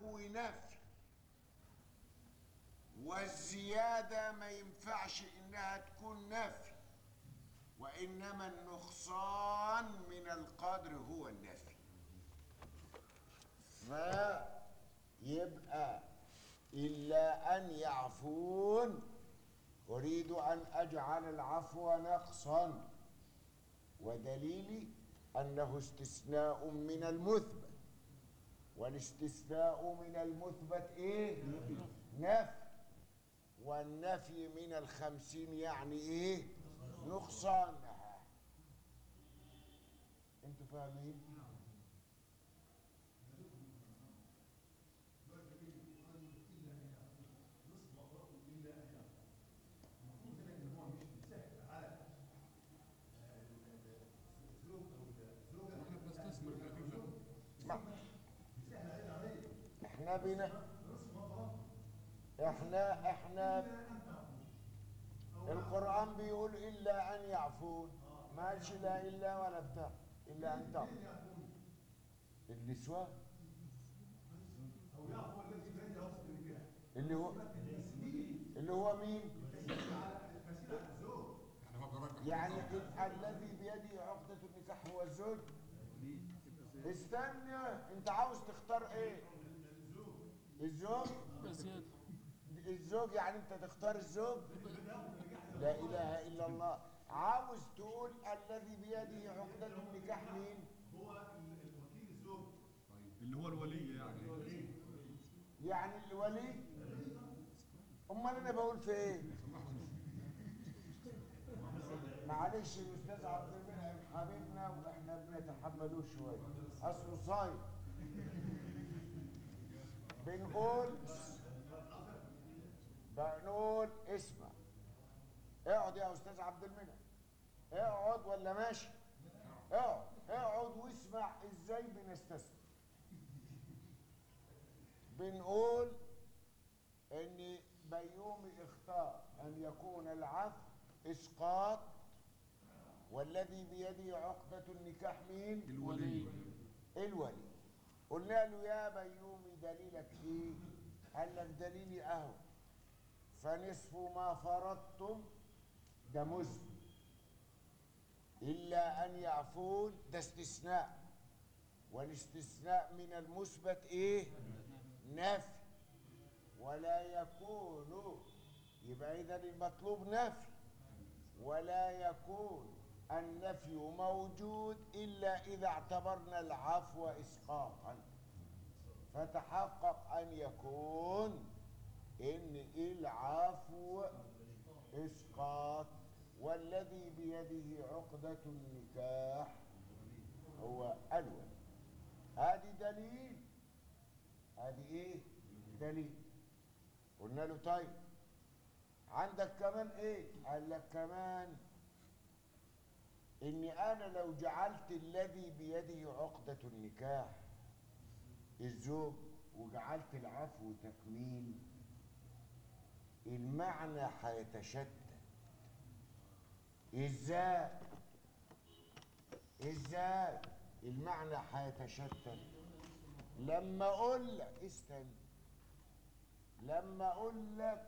العفو نفي والزيادة ما ينفعش إنها تكون نفي وإنما النقصان من القدر هو النفي فيبقى إلا أن يعفون أريد أن أجعل العفو نقصا ودليلي أنه استثناء من المثبت والاستثناء من المثبت إيه؟ نفي والنفي من الخمسين يعني إيه؟ نقصانها أنتوا فاهمين؟ احنا بنستثمر في الجمله اسمع احنا بنا احنا احنا القرآن بيقول إلا أن يعفون ما قالش لا إلا ولا بتاع إلا أن تعفو النسوان اللي هو اللي هو مين؟ يعني هو بيرجح يعني ال- الذي بيده عقدة النكاح هو الزوج استنى انت عاوز تختار ايه الزوج بزيادة الزوج يعني انت تختار الزوج لا اله الا الله عاوز تقول الذي بيده عقدة النكاح مين اللي هو الولي يعني يعني الولي امال انا بقول في ايه معلش الاستاذ عبد المنعم حبيبنا واحنا بنتحملوه شويه اصله صايم بنقول بنقول اسمع اقعد يا استاذ عبد المنعم اقعد ولا ماشي اقعد اقعد واسمع ازاي بنستثمر بنقول ان بيومي اختار ان يكون العفو اسقاط والذي بيده عقدة النكاح مين؟ الولي الولي قلنا له يا بيومي دليلك ايه؟ قال لك دليلي اهو فنصف ما فرضتم ده مثبت الا ان يعفون ده استثناء والاستثناء من المثبت ايه؟ نفي ولا يكون يبقى اذا المطلوب نفي ولا يكون النفي موجود الا اذا اعتبرنا العفو اسقاطا فتحقق ان يكون ان العفو اسقاط والذي بيده عقدة النكاح هو الولي هذه دليل هذه ايه دليل قلنا له طيب عندك كمان ايه قال لك كمان اني انا لو جعلت الذي بيده عقدة النكاح الزوج وجعلت العفو تكميل المعنى هيتشتت ازاي ازاي المعنى هيتشتت لما اقول لك استنى لما اقول لك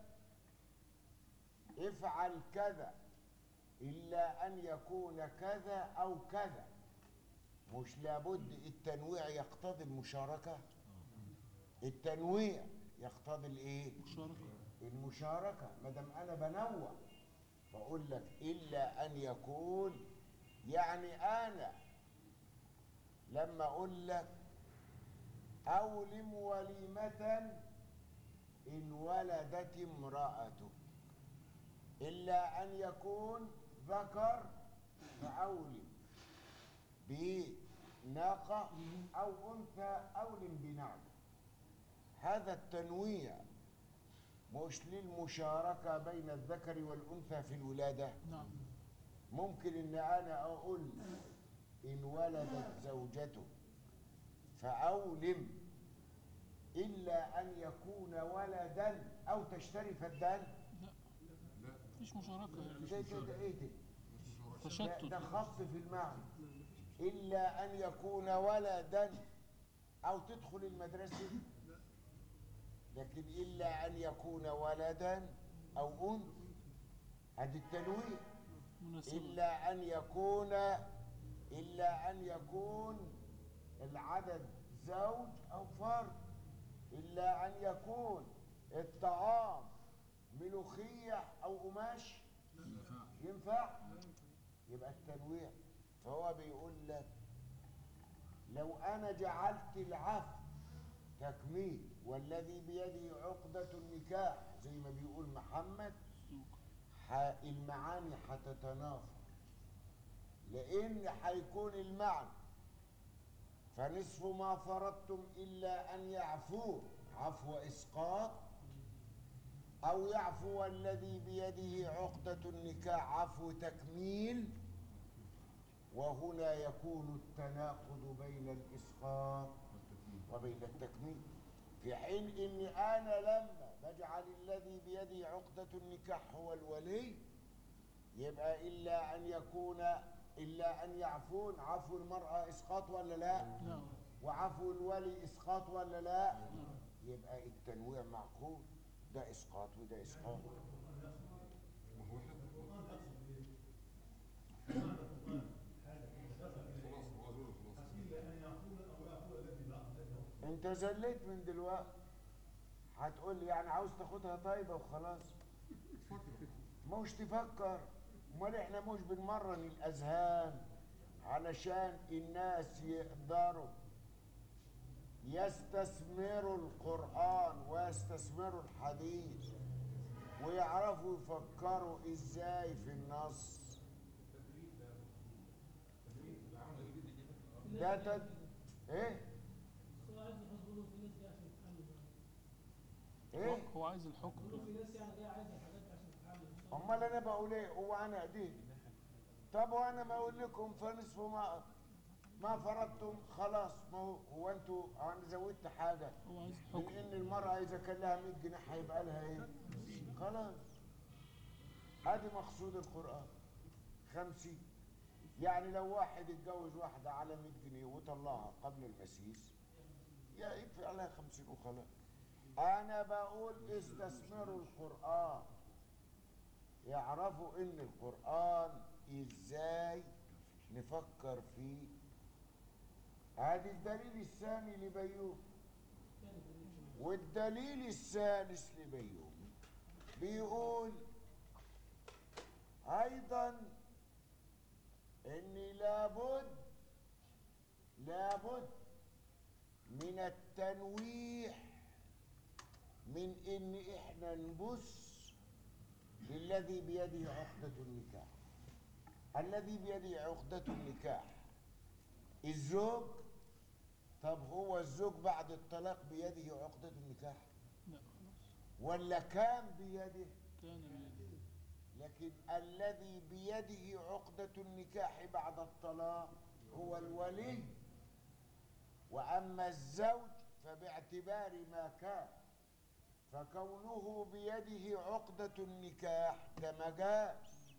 افعل كذا الا ان يكون كذا او كذا مش لابد التنويع يقتضي المشاركه التنويع يقتضي الايه مشاركة المشاركه ما دام انا بنوع بقول لك الا ان يكون يعني انا لما اقول لك اولم وليمه ان ولدت امرأتك إلا أن يكون ذكر فأولم بناقة أو أنثى أولم بنعجة هذا التنويع مش للمشاركة بين الذكر والأنثى في الولادة نعم ممكن ان انا اقول ان ولدت زوجته فاولم الا ان يكون ولدا او تشترف الدال لا لا مفيش مشاركة يعني ده ده ده ايه ده مش مشاركة ده, ده تشتت خط في المعنى الا ان يكون ولدا او تدخل المدرسه لكن إلا أن يكون ولدا أو أنثى هذه التنويع مناسبة إلا أن يكون إلا أن يكون العدد زوج أو فرد إلا أن يكون الطعام ملوخية أو قماش ينفع يبقى التنويع فهو بيقول لك لو أنا جعلت العفو تكميل والذي بيده عقدة النكاح زي ما بيقول محمد ح- المعاني هتتنافر لان هيكون المعنى فنصف ما فرضتم الا ان يعفو عفو اسقاط او يعفو الذي بيده عقدة النكاح عفو تكميل وهنا يكون التناقض بين الاسقاط وبين التكميل في حين اني انا لما بجعل الذي بيده عقدة النكاح هو الولي يبقى الا ان يكون الا ان يعفون عفو المرأة اسقاط ولا لا نعم وعفو الولي اسقاط ولا لا يبقى التنويع معقول ده اسقاط وده اسقاط ما هو واحد خلاص هو أقول خلاص انت زليت من دلوقتي هتقول لي يعني عاوز تاخدها طيبه وخلاص فكر مش تفكر امال احنا مش بنمرن الاذهان علشان الناس يقدروا يستثمروا القرآن ويستثمروا الحديث ويعرفوا يفكروا ازاي في النص ده تد... ايه هو عايز يحط في ناس جايه عشان تتعلم ايه هو- هو عايز الحكم في ناس يعني جايه عايزه الحاجات دي عشان تتعلم امال انا بقول ايه هو انا ايديه طب وانا ما اقول لكم فنصف ما ما فرضتم خلاص ما هو هو انتوا انا زودت حاجه هو عايز من الحكم ان المراه اذا كان لها 100 جنيه هيبقى لها ايه خلاص ادي مقصود القران 50 يعني لو واحد اتجوز واحده على 100 جنيه وطلعها قبل المسيس يا يدفع لها 50 وخلاص انا بقول استثمروا القران يعرفوا ان القرآن ازاي نفكر فيه هذا الدليل الثاني لبيوم والدليل الثالث لبيوم بيقول ايضا ان لابد لابد من التنويح من ان احنا نبص للذي بيده عقدة النكاح الذي بيده عقدة النكاح الزوج طب هو الزوج بعد الطلاق بيده عقدة النكاح لا خلاص ولا كان بيده كان بيده لكن الذي بيده عقدة النكاح بعد الطلاق هو الولي وأما الزوج فباعتبار ما كان فكونه بيده عقدة النكاح كمجاز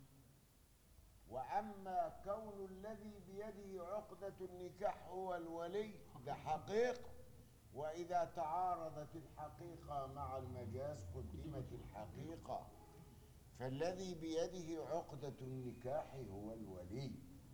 وأما كون الذي بيده عقدة النكاح هو الولي ده حقيقة وإذا تعارضت الحقيقة مع المجاز قدمت الحقيقة فالذي بيده عقدة النكاح هو الولي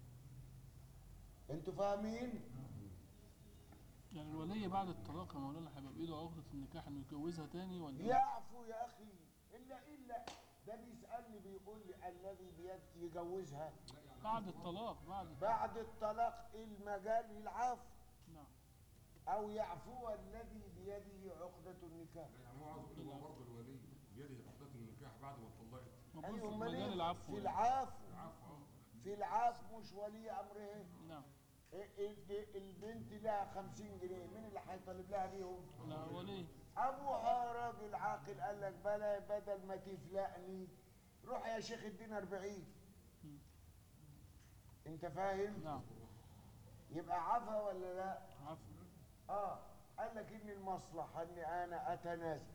انتوا فاهمين؟ يعني الولي بعد الطلاق يا مولانا هيبقى بايده عقدة النكاح انه يتجوزها تاني ولا يعفو يا أخي إلا إلا ده بيسألني بيقول لي الذي بيد يجوزها بعد الطلاق بعد بعد الطلاق المجال للعفو نعم أو يعفو الذي بيده عقدة النكاح لا يعني هو عاوز يقول ان هو برضه الولي بيده عقدة النكاح بعد ما اتطلقت موجود أيوة في أمال مجال إيه؟ العفو في يعني. العفو عفوا اه في العفو مش ولي أمره نعم ال- ال- البنت لها خمسين جنيه مين اللي هيطالب لها بيهم؟ لا ولي ابوها راجل عاقل قال لك بلا بدل ما تفلقني روح يا شيخ ادينا 40 مم. انت فاهم نعم يبقى عفا ولا لا عفو اه قال لك ان المصلحه اني انا اتنازل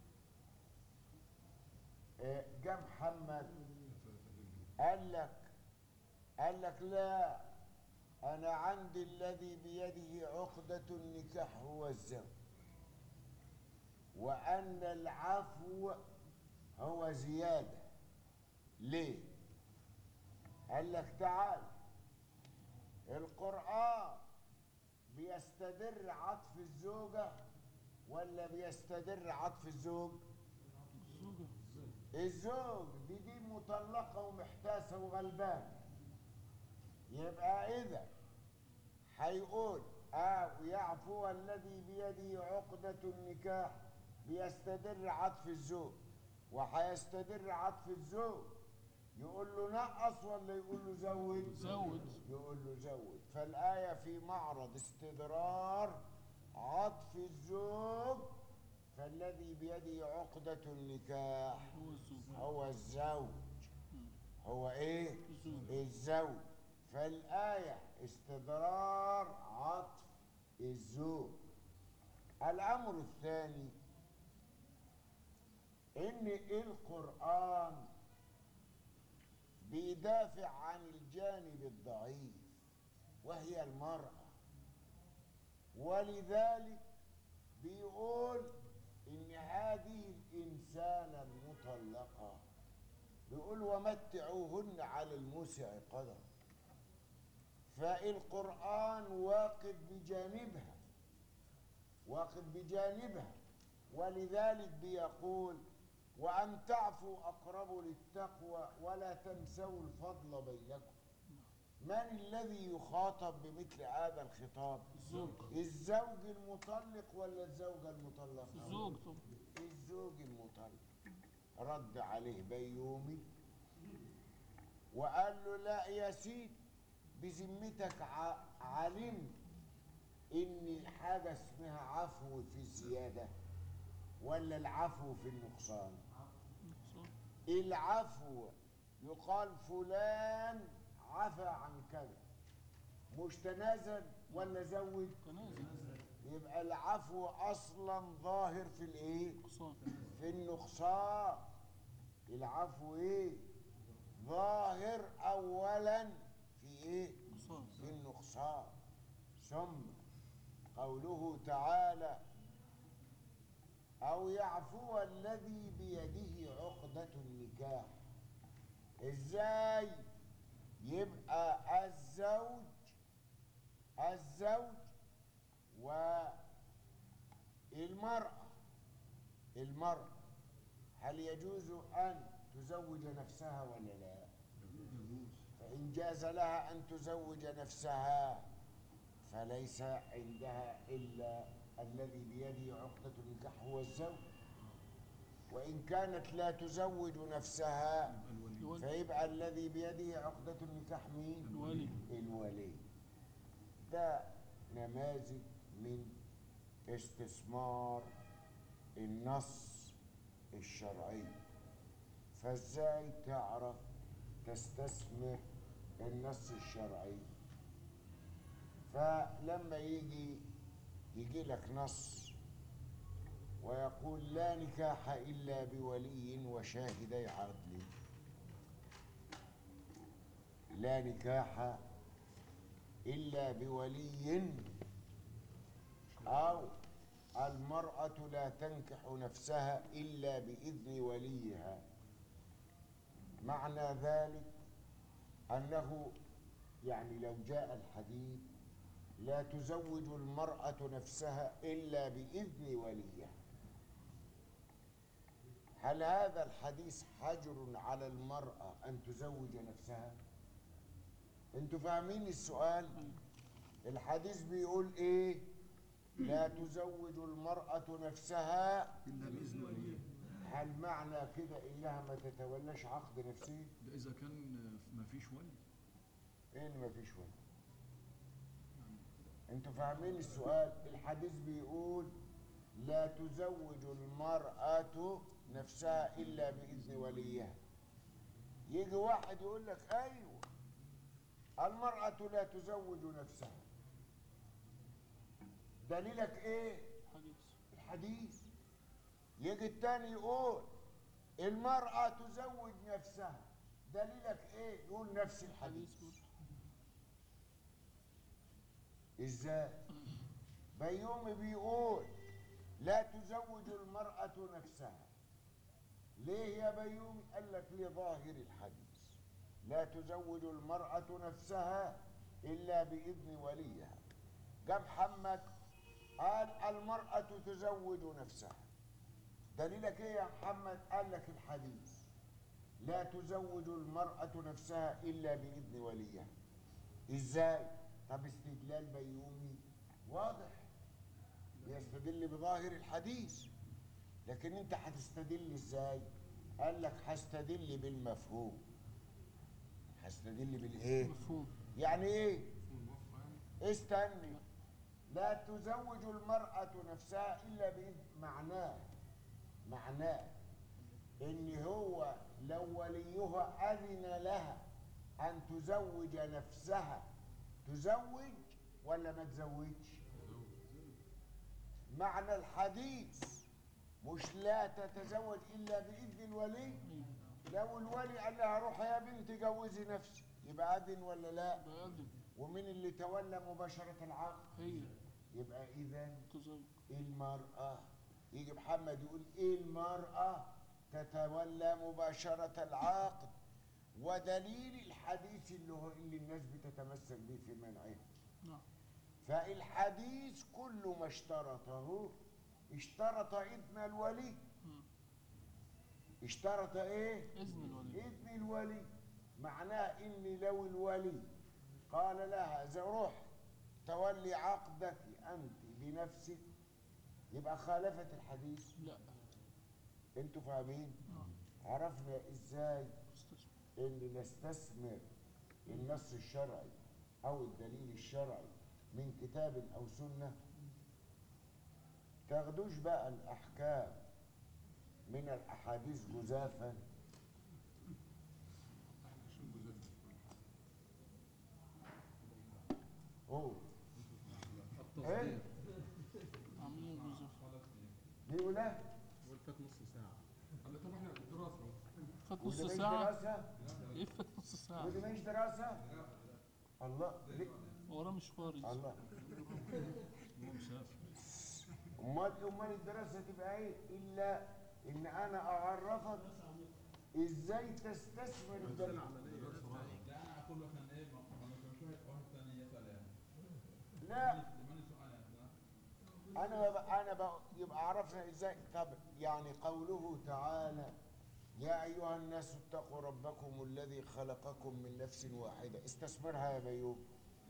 آه، جه محمد قال لك قال لك لا انا عندي الذي بيده عقده النكاح هو الزوج وأن العفو هو زيادة ليه؟ قال لك تعال القرآن بيستدر عطف الزوجة ولا بيستدر عطف الزوج؟ الزوجة الزوج دي دي مطلقة ومحتاسة وغلبانة يبقى إذا هيقول أو يعفو الذي بيده عقدة النكاح بيستدر عطف الزوج وهيستدر عطف الزوج يقول له نقص ولا يقول له زود زود يقول له زود فالآية في معرض استدرار عطف الزوج فالذي بيده عقدة النكاح هو الزوج هو الزوج هو ايه الزوج الزوج فالآية استدرار عطف الزوج الأمر الثاني إن القرآن بيدافع عن الجانب الضعيف وهي المرأة ولذلك بيقول إن هذه الإنسانة المطلقة بيقول ومتعوهن على الموسع قدر فالقرآن واقف بجانبها واقف بجانبها ولذلك بيقول وأن تعفوا أقرب للتقوى ولا تنسوا الفضل بينكم من الذي يخاطب بمثل هذا الخطاب الزوج الزوج المطلق ولا الزوجة المطلقة الزوج طبعا الزوج المطلق رد عليه بيومي وقال له لا يا سيدي بذمتك ع- علمت ان حاجه اسمها عفو في الزياده ولا العفو في النقصان صح. العفو يقال فلان عفى عن كذا مش تنازل ولا زود تنازل يبقى العفو اصلا ظاهر في الايه نقصان في النقصان العفو ايه ظاهر اولا في ايه نقصان في النقصان ثم قوله تعالى او يعفو الذي بيده عقدة النكاح ازاي يبقى الزوج الزوج والمرأة المرأة هل يجوز أن تزوج نفسها ولا لا فإن جاز لها أن تزوج نفسها فليس عندها إلا الذي بيده عقدة النكاح هو الزوج وإن كانت لا تزوج نفسها الولي فيبقى الذي بيده عقدة النكاح مين؟ الولي الولي ده نماذج من استثمار النص الشرعي فازاي تعرف تستثمر النص الشرعي فلما يجي يجي لك نص ويقول لا نكاح إلا بولي وشاهدي عدل لا نكاح إلا بولي أو المرأة لا تنكح نفسها إلا بإذن وليها معنى ذلك أنه يعني لو جاء الحديث لا تزوج المرأة نفسها إلا بإذن وليها هل هذا الحديث حجر على المرأة أن تزوج نفسها؟ انتوا فاهمين السؤال؟ الحديث بيقول ايه؟ لا تزوج المرأة نفسها إلا بإذن وليه هل معنى كده انها ما تتولاش عقد نفسي؟ ده إذا كان ما فيش ولي ايه اللي ما فيش ولا؟ انتوا فاهمين السؤال؟ الحديث بيقول لا تزوج المرأة نفسها إلا بإذن وليها. يجي واحد يقول لك أيوه المرأة لا تزوج نفسها. دليلك إيه؟ حديث الحديث. يجي التاني يقول المرأة تزوج نفسها. دليلك إيه؟ يقول نفس الحديث. حديث برضه ازاي بيومي بيقول لا تزوج المرأة نفسها ليه يا بيومي قال لك لظاهر الحديث لا تزوج المرأة نفسها إلا بإذن وليها جاء محمد قال المرأة تزوج نفسها دليلك ايه يا محمد قال لك الحديث لا تزوج المرأة نفسها إلا بإذن وليها ازاي طب استدلال بيومي واضح يستدل بظاهر الحديث لكن انت هتستدل ازاي قال لك هستدل بالمفهوم هستدل بالايه مفهوم يعني ايه الموافقة يعني استني لا تزوج المرأة نفسها إلا بإذن معناه معناه إن هو لو وليها أذن لها أن تزوج نفسها تزوج ولا ما تزوجش معنى الحديث مش لا تتزوج إلا بإذن الولي لو الولي قال لها روحي يا بنتي جوزي نفسك يبقى أذن ولا لا بأذن ومين اللي تولى مباشرة العقد هي يبقى إذا تزوج المرأة يجي محمد يقول إيه المرأة تتولى مباشرة العقد ودليل الحديث اللي هو اللي الناس بتتمسك به في منعه نعم فالحديث كل ما اشترطه اشترط إذن الولي مم. اشترط ايه إذن الولي إذن الولي معناه إن لو الولي قال لها إذا روح تولي عقدك أنت بنفسك يبقى خالفت الحديث لا انتوا فاهمين نعم عرفنا ازاي استثمر ان نستثمر النص الشرعي او الدليل الشرعي من كتاب او سنه تاخدوش بقى الاحكام من الاحاديث جزافا عشان جزء هو ايه عاملين جزء بيقول ايه والفات نص ساعة قال لي طب احنا في الدراسة فات وده نص مش ساعة دراسه ايه فات نص ساعة وده مش دراسه الله ليه؟ وراه مشوار الله هو مسافر امال امال الدراسه تبقى ايه الا ان انا اعرفك ازاي تستثمر الدليل ده اقول لك انا ايه ما ما كانش واحد واحد ثاني يسال يعني لا لمن سؤال يعني انا بقى انا بقى يبقى عرفنا ازاي طب يعني قوله تعالى يا ايها الناس اتقوا ربكم الذي خلقكم من نفس واحده استثمرها يا بيوم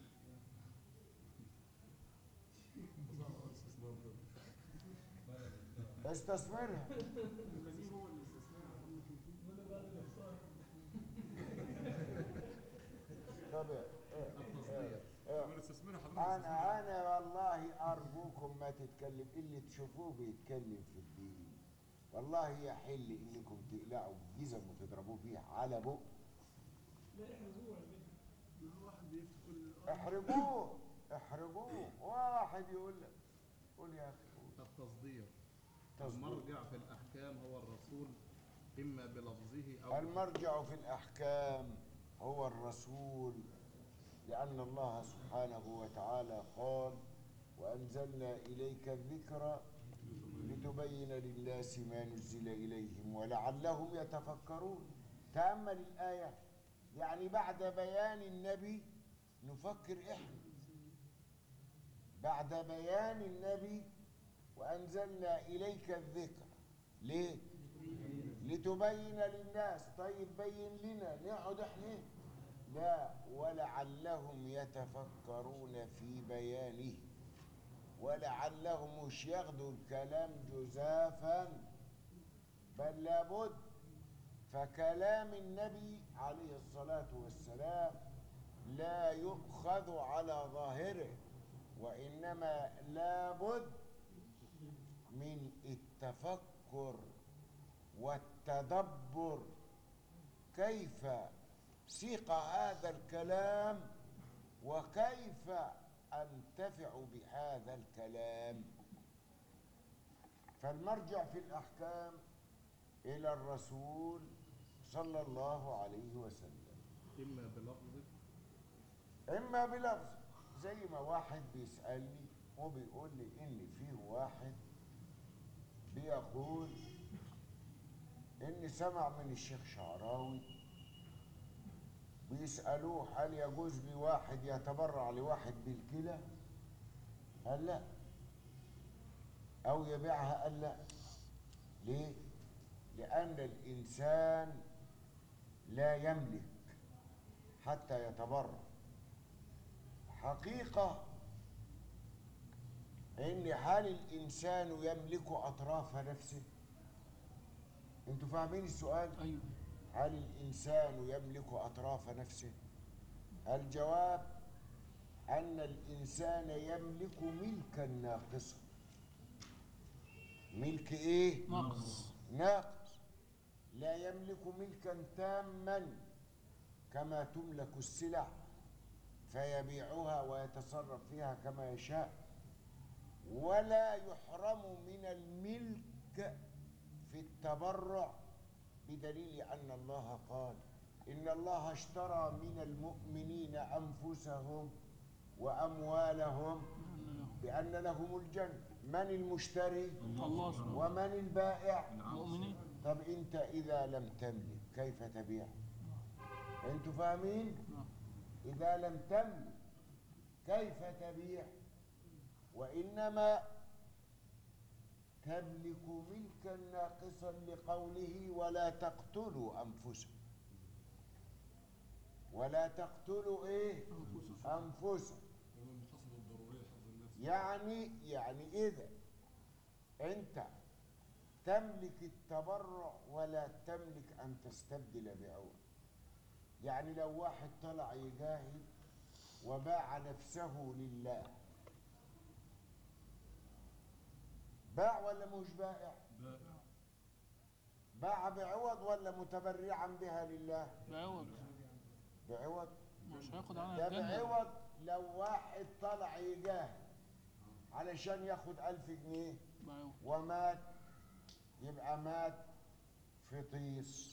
استثمرها طب إيه؟ إيه؟ إيه؟ انا استثمرها حضرتك انا انا والله ارجوكم ما تتكلم اللي تشوفوه بيتكلم في الدين والله يحل انكم تقلعوا الجزم وتضربوه بيها على بق احرجوه احرجوه واحد يقول لك قول يا اخي قول. التصدير تصدير. المرجع في الأحكام هو الرسول إما بلفظه أو المرجع في الأحكام هو الرسول لأن الله سبحانه وتعالى قال وأنزلنا إليك الذكر لتبين للناس ما نزل إليهم ولعلهم يتفكرون تأمل الآية يعني بعد بيان النبي نفكر إحنا بعد بيان النبي وأنزلنا إليك الذكر ليه؟ لتبين للناس طيب بين لنا نقعد احنا لا ولعلهم يتفكرون في بيانه ولعلهم مش ياخدوا الكلام جزافا بل لابد فكلام النبي عليه الصلاة والسلام لا يؤخذ على ظاهره وإنما لابد من التفكر والتدبر كيف سيق هذا الكلام وكيف انتفع بهذا الكلام فالمرجع في الاحكام الى الرسول صلى الله عليه وسلم إما بلفظه اما بلفظ زي ما واحد بيسالني وبيقول لي ان فيه واحد بيقول إن سمع من الشيخ شعراوي بيسألوه هل يجوز لواحد يتبرع لواحد بالكلى؟ قال لا أو يبيعها قال لا ليه؟ لأن الإنسان لا يملك حتى يتبرع حقيقة إن هل الإنسان يملك أطراف نفسه؟ أنتوا فاهمين السؤال؟ ايوه هل الإنسان يملك أطراف نفسه؟ الجواب أن الإنسان يملك ملكا ناقصا ملك إيه؟ نقص ناقص لا يملك ملكا تاما كما تملك السلع فيبيعها ويتصرف فيها كما يشاء ولا يحرم من الملك في التبرع بدليل ان الله قال ان الله اشترى من المؤمنين انفسهم واموالهم بان لهم الجنه من المشتري الله سبحانه ومن البائع المؤمنين طب انت اذا لم تملك كيف تبيع انتوا فاهمين نعم. اذا لم تملك كيف تبيع وانما تملك ملكا ناقصا لقوله ولا تقتلوا انفسكم ولا تقتلوا ايه انفسكم ومن المحاصيل الضرورية لحفظ النفس يعني يعني اذا انت تملك التبرع ولا تملك ان تستبدل بعوض يعني لو واحد طلع يجاهد وباع نفسه لله باع ولا مش بائع باع بعوض ولا متبرعا بها لله بعوض بعوض مش هياخد عنها ده الجنة بعوض لو واحد طلع يجاهد علشان ياخد ألف جنيه بعوض ومات يبقى مات في طيس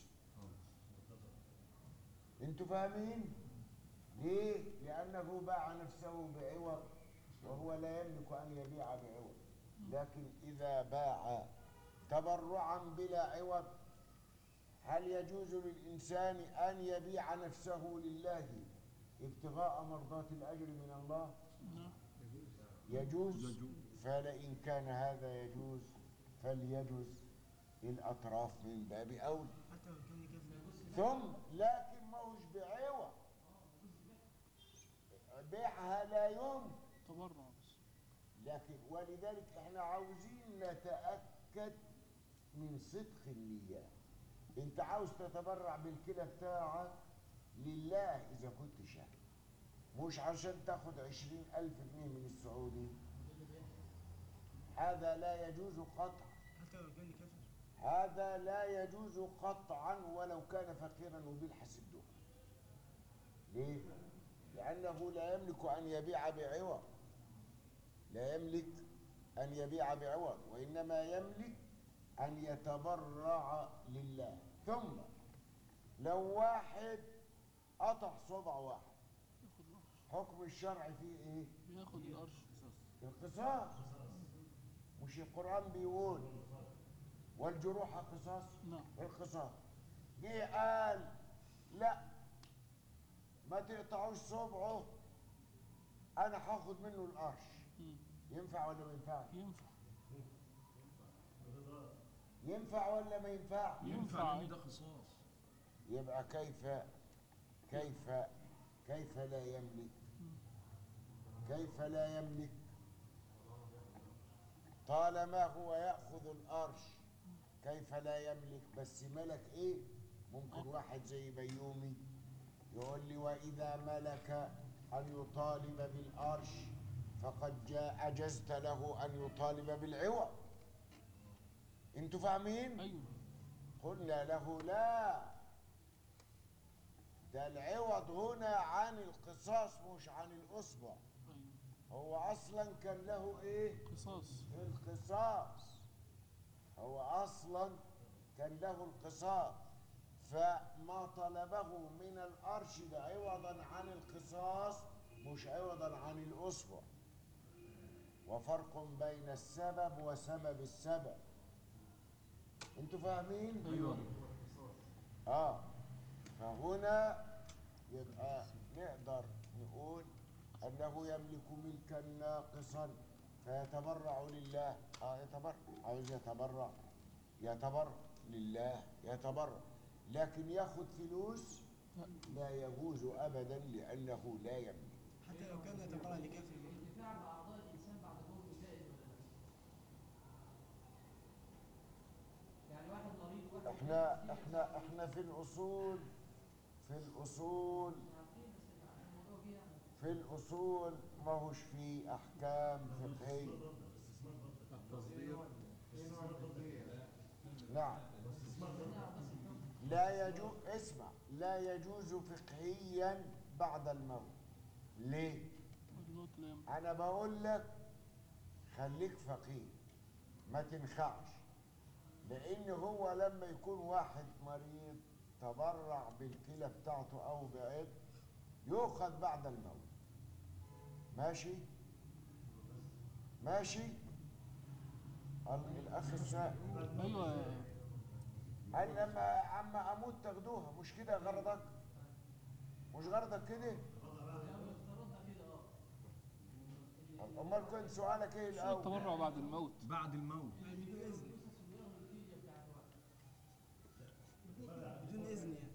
انتوا فاهمين ليه لانه باع نفسه بعوض وهو لا يملك ان يبيع بعوض لكن اذا باع تبرعا بلا عوض هل يجوز للانسان ان يبيع نفسه لله ابتغاء مرضات الاجر من الله نعم. يجوز فلئن كان هذا يجوز فليجوز الأطراف من باب أولى حتى لو كان كذا ثم لكن ما هوش بعوض بيعها لا يمكن تبرع بس لكن ولذلك احنا عاوزين نتأكد من صدق النية انت عاوز تتبرع بالكلى بتاعك لله اذا كنت شاهد مش عشان تاخد عشرين الف جنيه من السعودي هذا لا يجوز قطعا حتى لو كان كافر هذا لا يجوز قطعا ولو كان فقيرا وبيلحس الدهن ليه لانه لا يملك ان يبيع بعوض لا يملك ان يبيع بعوض وانما يملك ان يتبرع لله ثم لو واحد قطع صبع واحد ياخد القرش حكم الشرع فيه ايه بياخد القرش القصاص مش القرآن بيقول والجروح قصاص نعم القصاص جه قال لا ما تقطعوش صبعه انا هاخد منه القرش مم. ينفع ولا ما ينفعش ينفع ينفع ولا ما ينفعش ينفع لأن ده قصاص يبقى كيف كيف كيف لا يملك كيف لا يملك طالما هو ياخذ القرش كيف لا يملك بس ملك ايه ممكن واحد زي بيومي يقول لي واذا ملك ان يطالب بالقرش فقد جاء اجزت له ان يطالب بالعوض انتوا فاهمين ايوه قلنا له لا ده العوض هنا عن القصاص مش عن الأصبع ايوه هو أصلا كان له إيه قصاص القصاص هو أصلا كان له القصاص فما طلبه من الأرش ده عوضا عن القصاص مش عوضا عن الأصبع وفرق بين السبب وسبب السبب انتوا فاهمين ايوه اه فهنا يبقى نقدر نقول انه يملك ملكا ناقصا فيتبرع لله اه يتبرع عاوز يتبرع يتبرع لله يتبرع لكن ياخد فلوس لا يجوز ابدا لانه لا يملك حتى لو كان يتبرع لكافر الانتفاع بأعضاء الإنسان بعد موته جائز ولا لا؟ يعني واحد مريض واحد احنا احنا احنا في الاصول في الاصول عارفين بس الموضوع فيها في الاصول ما هوش فيه احكام فقهيه التصدير نعم لا يجوز اسمع لا يجوز فقهيا بعد الموت ليه الموت لا يملك انا بقول لك خليك فقيه ما تنخعش لان هو لما يكون واحد مريض تبرع بالكلى بتاعته او بعيب يؤخذ بعد الموت ماشي ماشي ال- الاخ السائل ايوه قال لما عما اموت تاخدوها مش كده غرضك مش غرضك كده طب امال كان سؤالك ايه شو الاول التبرع بعد الموت بعد الموت بدون إذن بدون إذن يعني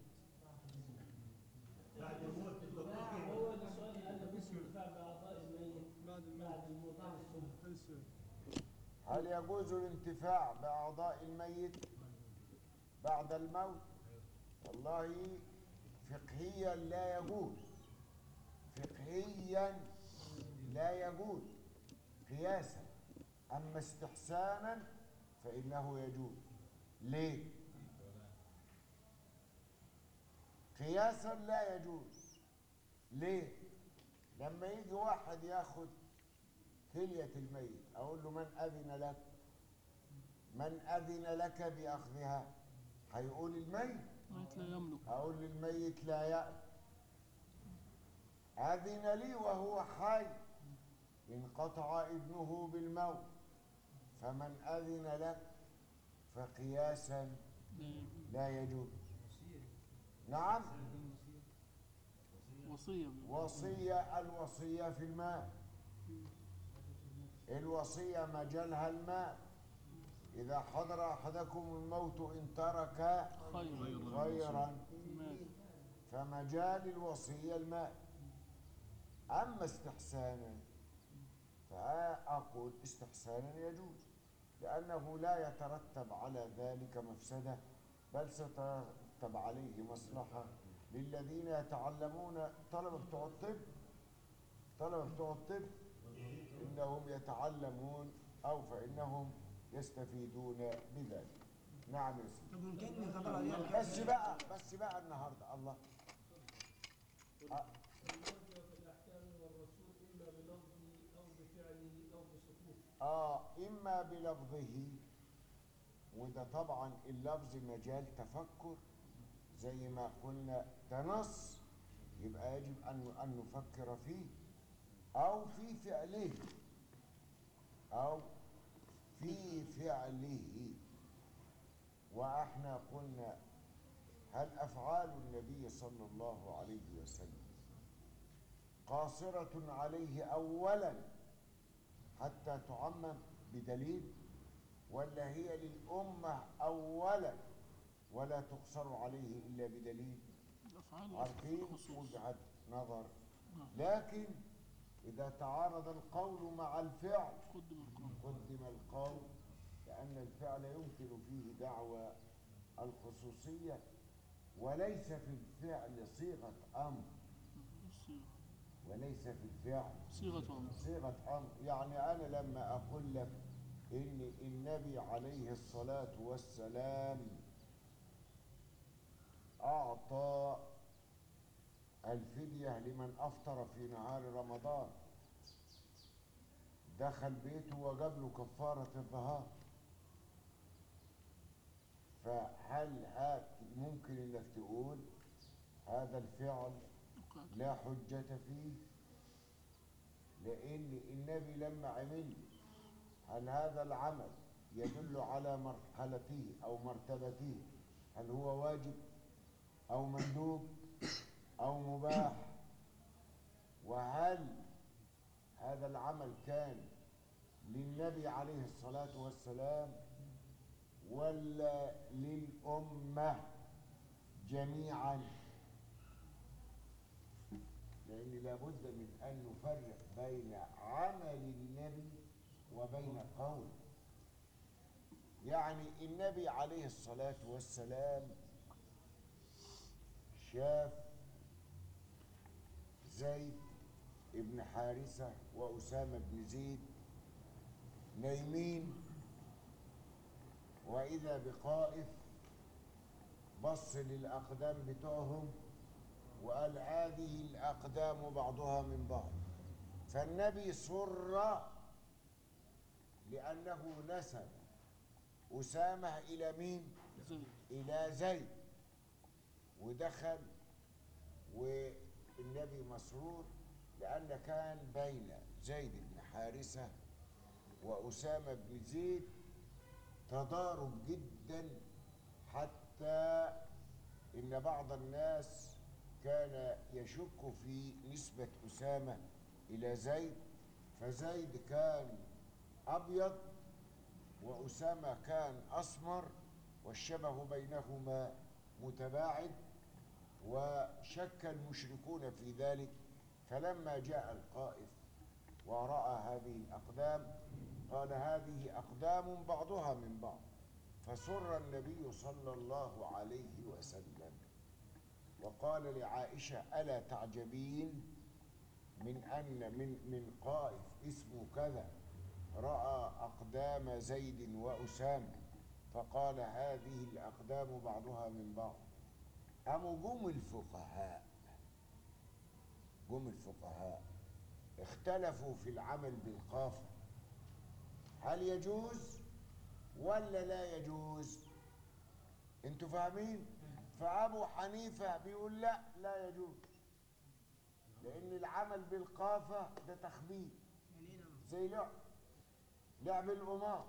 هل يجوز الانتفاع باعضاء الميت بعد الموت والله فقهيا لا يجوز فقهيا لا يجوز قياسا اما استحسانا فانه يجوز ليه قياسا لا يجوز ليه لما يجي واحد ياخد كلية الميت أقول له من أذن لك من أذن لك بأخذها هيقول الميت الميت لا يملك أقول للميت لا يأذن أذن لي وهو حي انقطع ابنه بالموت فمن أذن لك فقياسا لا يملك. لا يجوز نعم وصية بيقول. وصية الوصية في المال الوصية مجالها المال إذا حضر أحدكم الموت إن ترك خير خيرا مال فمجال الوصية المال أما استحسانا فأقول استحسانا يجوز لأنه لا يترتب على ذلك مفسدة بل سترتب عليه مصلحة للذين يتعلمون طلبة بتوع الطب طلبة بتوع الطب إنهم يتعلمون أو فإنهم يستفيدون بذلك نعم يا سيدي طب وإن كان يتبرع ليها بس بقى بس بقى النهارده الله آه. اه اما بلفظه وده طبعا اللفظ مجال تفكر زي ما قلنا ده نص يبقى يجب ان ان نفكر فيه او في فعله او في فعله واحنا قلنا هل افعال النبي صلى الله عليه وسلم قاصره عليه اولا حتى تعمم بدليل ولا هي للامه اولا ولا تقصر عليه الا بدليل الأفعال عارفين خصوص وجهه نظر نعم. لكن اذا تعارض القول مع الفعل قدم القول قدم القول لأن الفعل يمكن فيه دعوى الخصوصية وليس في الفعل صيغة أمر الصيغة وليس في الفعل صيغة أمر صيغة أمر يعني أنا لما أقول لك إن النبي عليه الصلاة والسلام أعطى الفدية لمن أفطر في نهار رمضان دخل بيته وجاب له كفارة الظهار فهل هات ممكن انك تقول هذا الفعل وقعت. لا حجة فيه لأن النبي لما عمل هل هذا العمل يدل على مرحلته أو مرتبته هل هو واجب أو مندوب أو مباح وهل هذا العمل كان للنبي عليه الصلاة والسلام ولا للأمة جميعا لأن لابد من أن نفرق بين عمل النبي وبين قول يعني النبي عليه الصلاة والسلام شاف زيد ابن حارثة وأسامة بن زيد نايمين وإذا بقائف بص للأقدام بتوعهم وقال هذه الأقدام بعضها من بعض فالنبي سر لأنه نسب أسامة إلى مين؟ زي إلى زيد ودخل والنبي مسرور لأن كان بين زيد بن حارثة وأسامة بن زيد تضارب جدا حتى إن بعض الناس كان يشك في نسبة أسامة إلى زيد فزيد كان أبيض وأسامة كان أسمر والشبه بينهما متباعد وشك المشركون في ذلك فلما جاء القائف ورأى هذه الأقدام قال هذه أقدام بعضها من بعض فسر النبي صلى الله عليه وسلم وقال لعائشة ألا تعجبين من أن من من قائف اسمه كذا رأى أقدام زيد وأسامة فقال هذه الأقدام بعضها من بعض أم جم الفقهاء جم الفقهاء اختلفوا في العمل بالقافة هل يجوز ولا لا يجوز انتوا فاهمين فأبو حنيفة بيقول لا لا يجوز لأن العمل بالقافة ده تخبيط يعني ايه نعم زي لعب لعب القمار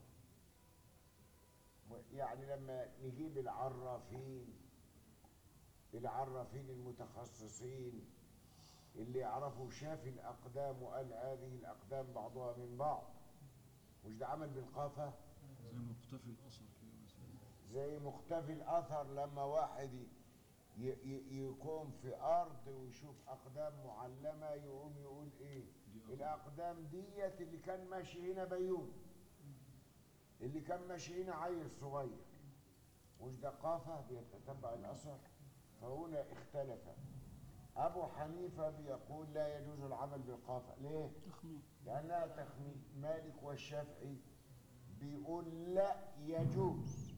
يعني لما نجيب العرافين العرافين المتخصصين اللي يعرفوا شاف الأقدام وقال هذه الأقدام بعضها من بعض مش ده عمل بالقافة زي مقتفي الأثر كده مثلا زي مختفي الأثر لما واحد ي- ي- يقوم في أرض ويشوف أقدام معلمة يقوم يقول إيه دي الأقدام ديت اللي كان ماشي هنا بيون اللي كان ماشي هنا عيل صغير مش ده قافة بيتتبع الأثر فهنا اختلف أبو حنيفة بيقول لا يجوز العمل بالقافة ليه؟ تخمين لأنها تخمين مالك والشافعي بيقول لا يجوز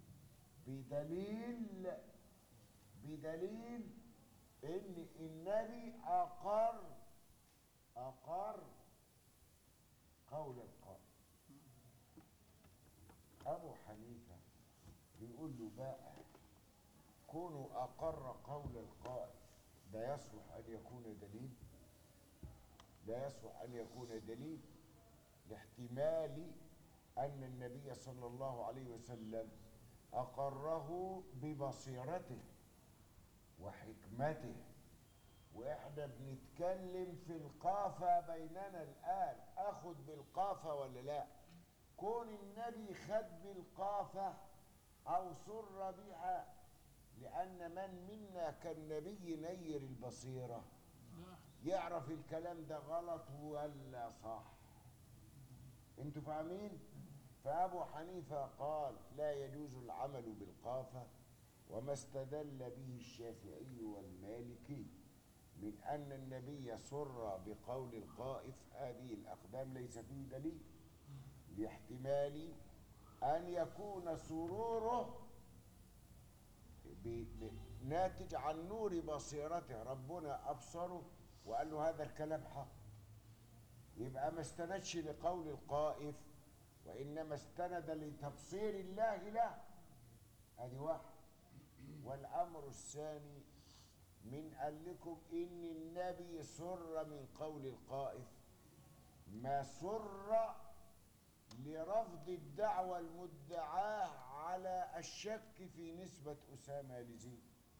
بدليل بدليل ان النبي اقر اقر قول القائل ابو حنيفه بيقول له بقى كونوا اقر قول القائل ده يصلح ان يكون دليل لا يصلح ان يكون دليل لاحتمال ان النبي صلى الله عليه وسلم اقره ببصيرته وحكمته واحنا بنتكلم في القافة بيننا الآن اخد بالقافة ولا لا كون النبي خد بالقافة او سر بها لان من منا كالنبي نير البصيرة لا يعرف الكلام ده غلط ولا صح انتوا فاهمين فابو حنيفه قال لا يجوز العمل بالقافه وما استدل به الشافعي والمالكي من ان النبي سر بقول القائف هذه الاقدام ليس فيه دليل لاحتمال ان يكون سروره ب- ب- ناتج عن نور بصيرته ربنا ابصره وقال له هذا الكلام حق يبقى ما استندش لقول القائف وانما استند لتبصير الله له ادي واحد والامر الثاني من قال لكم ان النبي سر من قول القائف ما سر لرفض الدعوة المدعاة على الشك في نسبة أسامة لزيد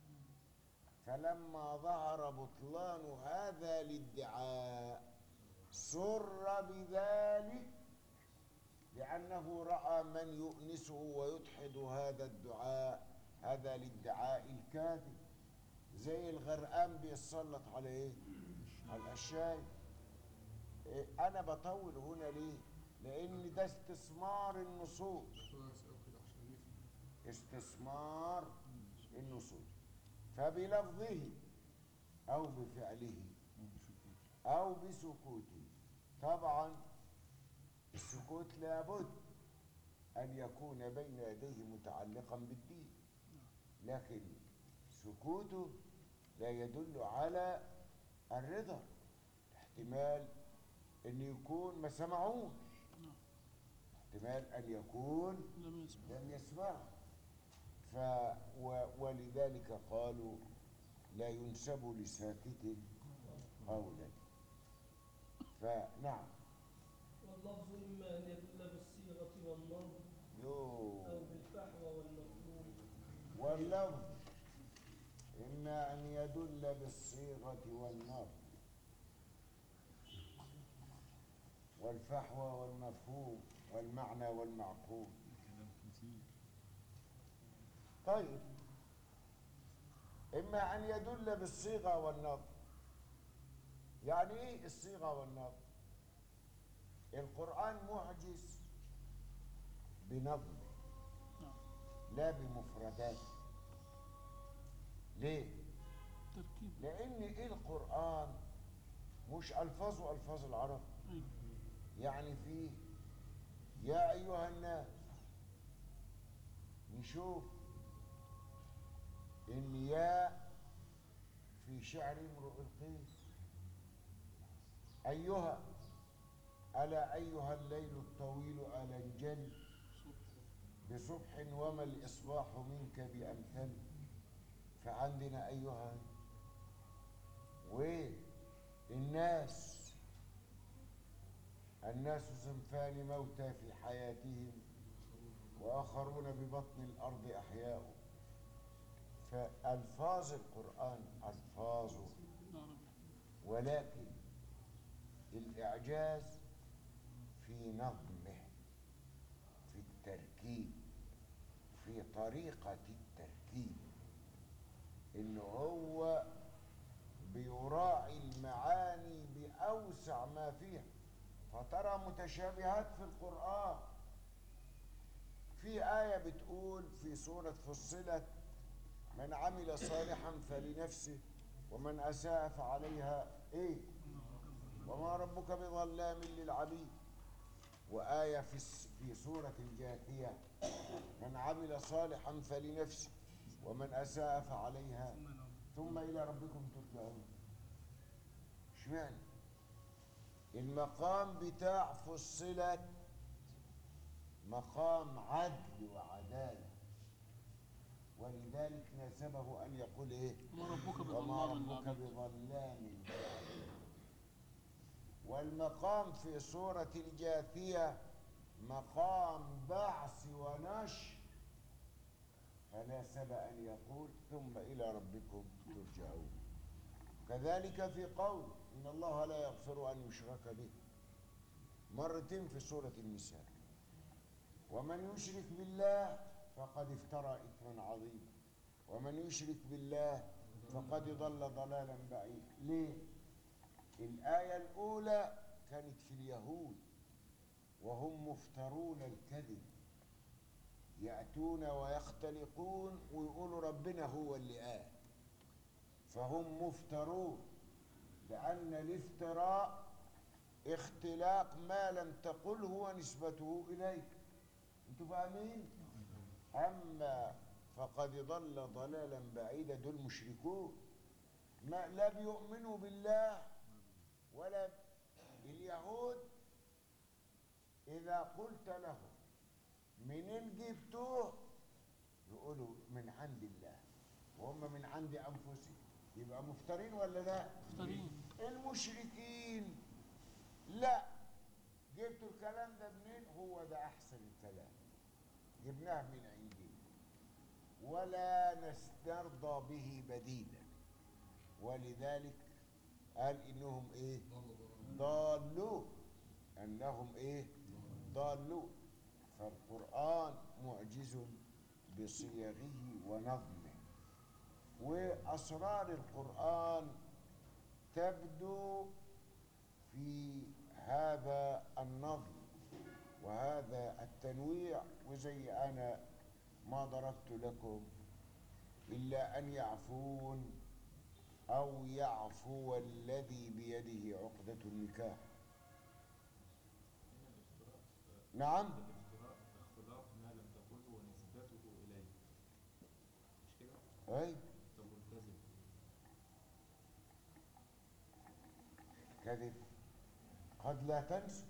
فلما ظهر بطلان هذا الادعاء سر بذلك لأنه رأى من يؤنسه ويدحض هذا الدعاء هذا الادعاء الكاذب زي الغرقان بيتسلط على ايه؟ على الأشياء إيه، أنا بطول هنا ليه؟ لأن ده استثمار النصوص كويس أوي كده عشان نفهم استثمار النصوص فبلفظه أو بفعله أو بسكوته طبعا السكوت لابد أن يكون بين يديه متعلقا بالدين لكن سكوته لا يدل على الرضا احتمال أن يكون ما سمعوش احتمال أن يكون لم يسمع لم يسمع ف و ولذلك قالوا لا ينسب لساكت قولا فنعم واللفظ إما أن يدل بالصيغة والنظم يو أو بالفحوى والمفهوم واللفظ إما أن يدل بالصيغة والنظم والفحوى والمفهوم والمعنى والمعقول كلام كتير طيب إما أن يدل بالصيغة والنظم يعني إيه الصيغة والنظم القرآن معجز بنظم لا بمفردات ليه؟ تركيب لأن القرآن مش ألفاظه ألفاظ العرب أيوة يعني فيه يا أيها الناس نشوف إن يا في شعر امرؤ القيس أيها ألا أيها الليل الطويل ألا انجل بصبح وما الإصباح منك بأمثل فعندنا أيها والناس الناس صنفان موتى في حياتهم وآخرون ببطن الأرض أحياء فألفاظ القرآن ألفاظ عربي ولكن الإعجاز في نظمه في التركيب في طريقة التركيب إن هو بيراعي المعاني بأوسع ما فيها فترى متشابهات في القرآن في آية بتقول في سورة فصلت من عمل صالحا فلنفسه ومن أساء فعليها إيه وما ربك بظلام للعبيد وآية في الس- في سورة الجاثية من عمل صالحا فلنفسه ومن أساء فعليها ثم إلى ربكم ترجعون اشمعنى المقام بتاع فصلت مقام عدل وعدالة ولذلك ناسبه أن يقول إيه وما ربك وما بظلام ربك للعبيد بظلام للعبيد. والمقام في سورة الجاثية مقام بعث ونشر فناسب أن يقول ثم إلى ربكم ترجعون كذلك في قول إن الله لا يغفر أن يشرك به مرتين في سورة النساء ومن يشرك بالله فقد افترى إثما عظيما ومن يشرك بالله فقد ضل ضلالا بعيدا ليه الآية الأولى كانت في اليهود وهم مفترون الكذب يأتون ويختلقون ويقولوا ربنا هو اللي قال فهم مفترون لأن الافتراء اختلاق ما لم تقله ونسبته إليك انتوا فاهمين؟ أما فقد ضل ضلالا بعيدا دول مشركون ما لا بيؤمنوا بالله ولا اليهود إذا قلت لهم منين جبتوه يقولوا من عند الله وهم من عند أنفسهم يبقى مفترين ولا لا؟ مفترين المشركين لا جبتوا الكلام ده منين هو ده احسن الكلام جبناه من عندنا ولا نسترضى به بديلا ولذلك قال انهم ايه ضالون انهم ايه ضالون فالقران معجز بصيغه ونظمه واسرار القران تبدو في هذا النظم وهذا التنويع وزي انا ما ضربت لكم الا ان يعفون او يعفو الذي بيده عقده النكاح نعم الافتراء اختلاط ما لم تقله ونسبته إليه مش كده؟ اي طب والكذب كذب قد لا تنسوا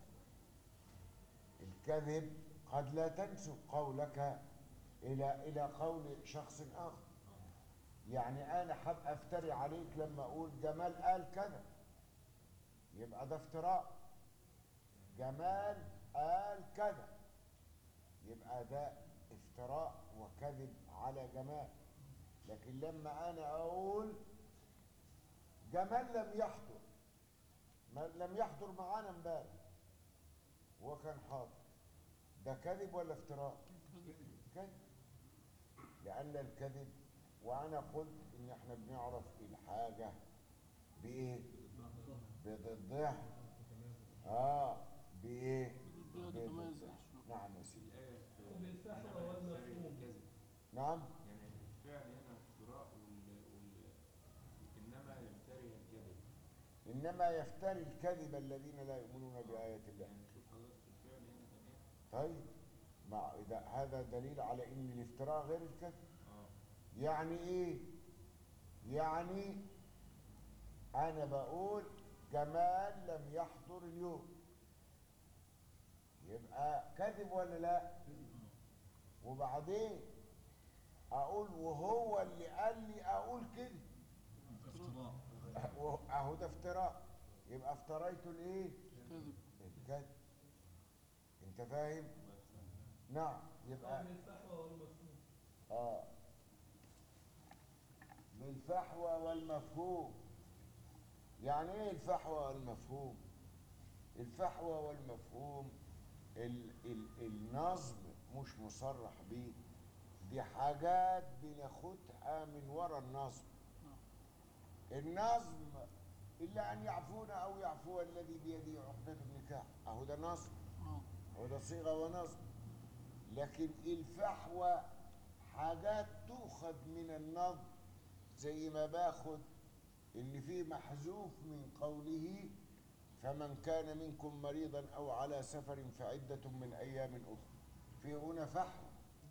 الكذب قد لا تنسوا قولك الى الى قول شخص اخر يعني انا حاب افتري عليك لما اقول جمال قال كذا يبقى ده افتراء جمال قال كذا يبقى ده افتراء وكذب على جمال لكن لما انا اقول جمال لم يحضر ما لم يحضر معانا امبارح هو كان حاضر ده كذب ولا افتراء كذب لان الكذب وانا قلت ان احنا بنعرف الحاجه بايه بضدها اه بايه بيقعد بضدها. يتميز الأشياء. نعم يا سيدي الآية في وبالفحوى والمفهوم الكذب نعم يعني الفعل هنا افتراء وال... وال... إنما يفتري الكذب انما يفتري الكذب الذين لا يؤمنون بايات الله يعني شوف حضرتك الفعل هنا كان إيه؟ طيب مع إذا هذا دليل على ان الافتراء غير الكذب اه يعني ايه يعني انا بقول جمال لم يحضر اليوم يبقى كذب ولا لا وبعدين اقول وهو اللي قال لي اقول كده افتراء اهو ده افتراء يبقى افتريت الايه كذب الكذب انت فاهم نعم يبقى وبالفحوى والمفهوم آه بالفحوى والمفهوم يعني ايه الفحوى والمفهوم الفحوى والمفهوم ال ال النظم مش مصرح بيه دي حاجات بناخدها من ورا النظم النظم إلا أن يعفون أو يعفو الذي بيده عقدة النكاح أهو ده نظم اه هو ده صيغه ونصب لكن الفحوى حاجات تؤخذ من النظم زي ما باخد اللي فيه محذوف من قوله فمن كان منكم مريضا او على سفر فعده من ايام اخرى في هنا فحوى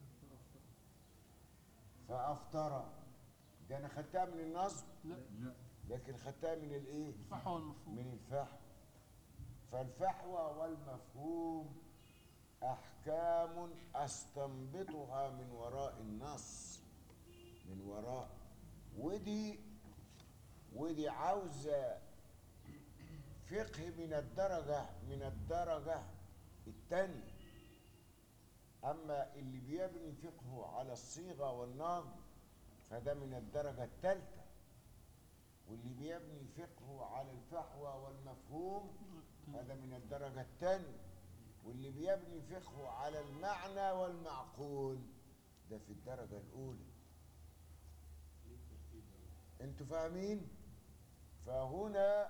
فافطر ده انا خدتها من النظم لا لا لكن خدتها من الايه الفحوى والمفهوم من الفحوى فالفحوى والمفهوم احكام استنبطها من وراء النص من وراء ودي ودي عاوزه فقه من الدرجه من الدرجه الثانيه اما اللي بيبني فقهه على الصيغه والنظم فده من الدرجه الثالثه واللي بيبني فقهه على الفحوى والمفهوم هذا من الدرجة الثانية واللي بيبني فقهه على المعنى والمعقول ده في الدرجة الأولى انتوا فاهمين؟ فهنا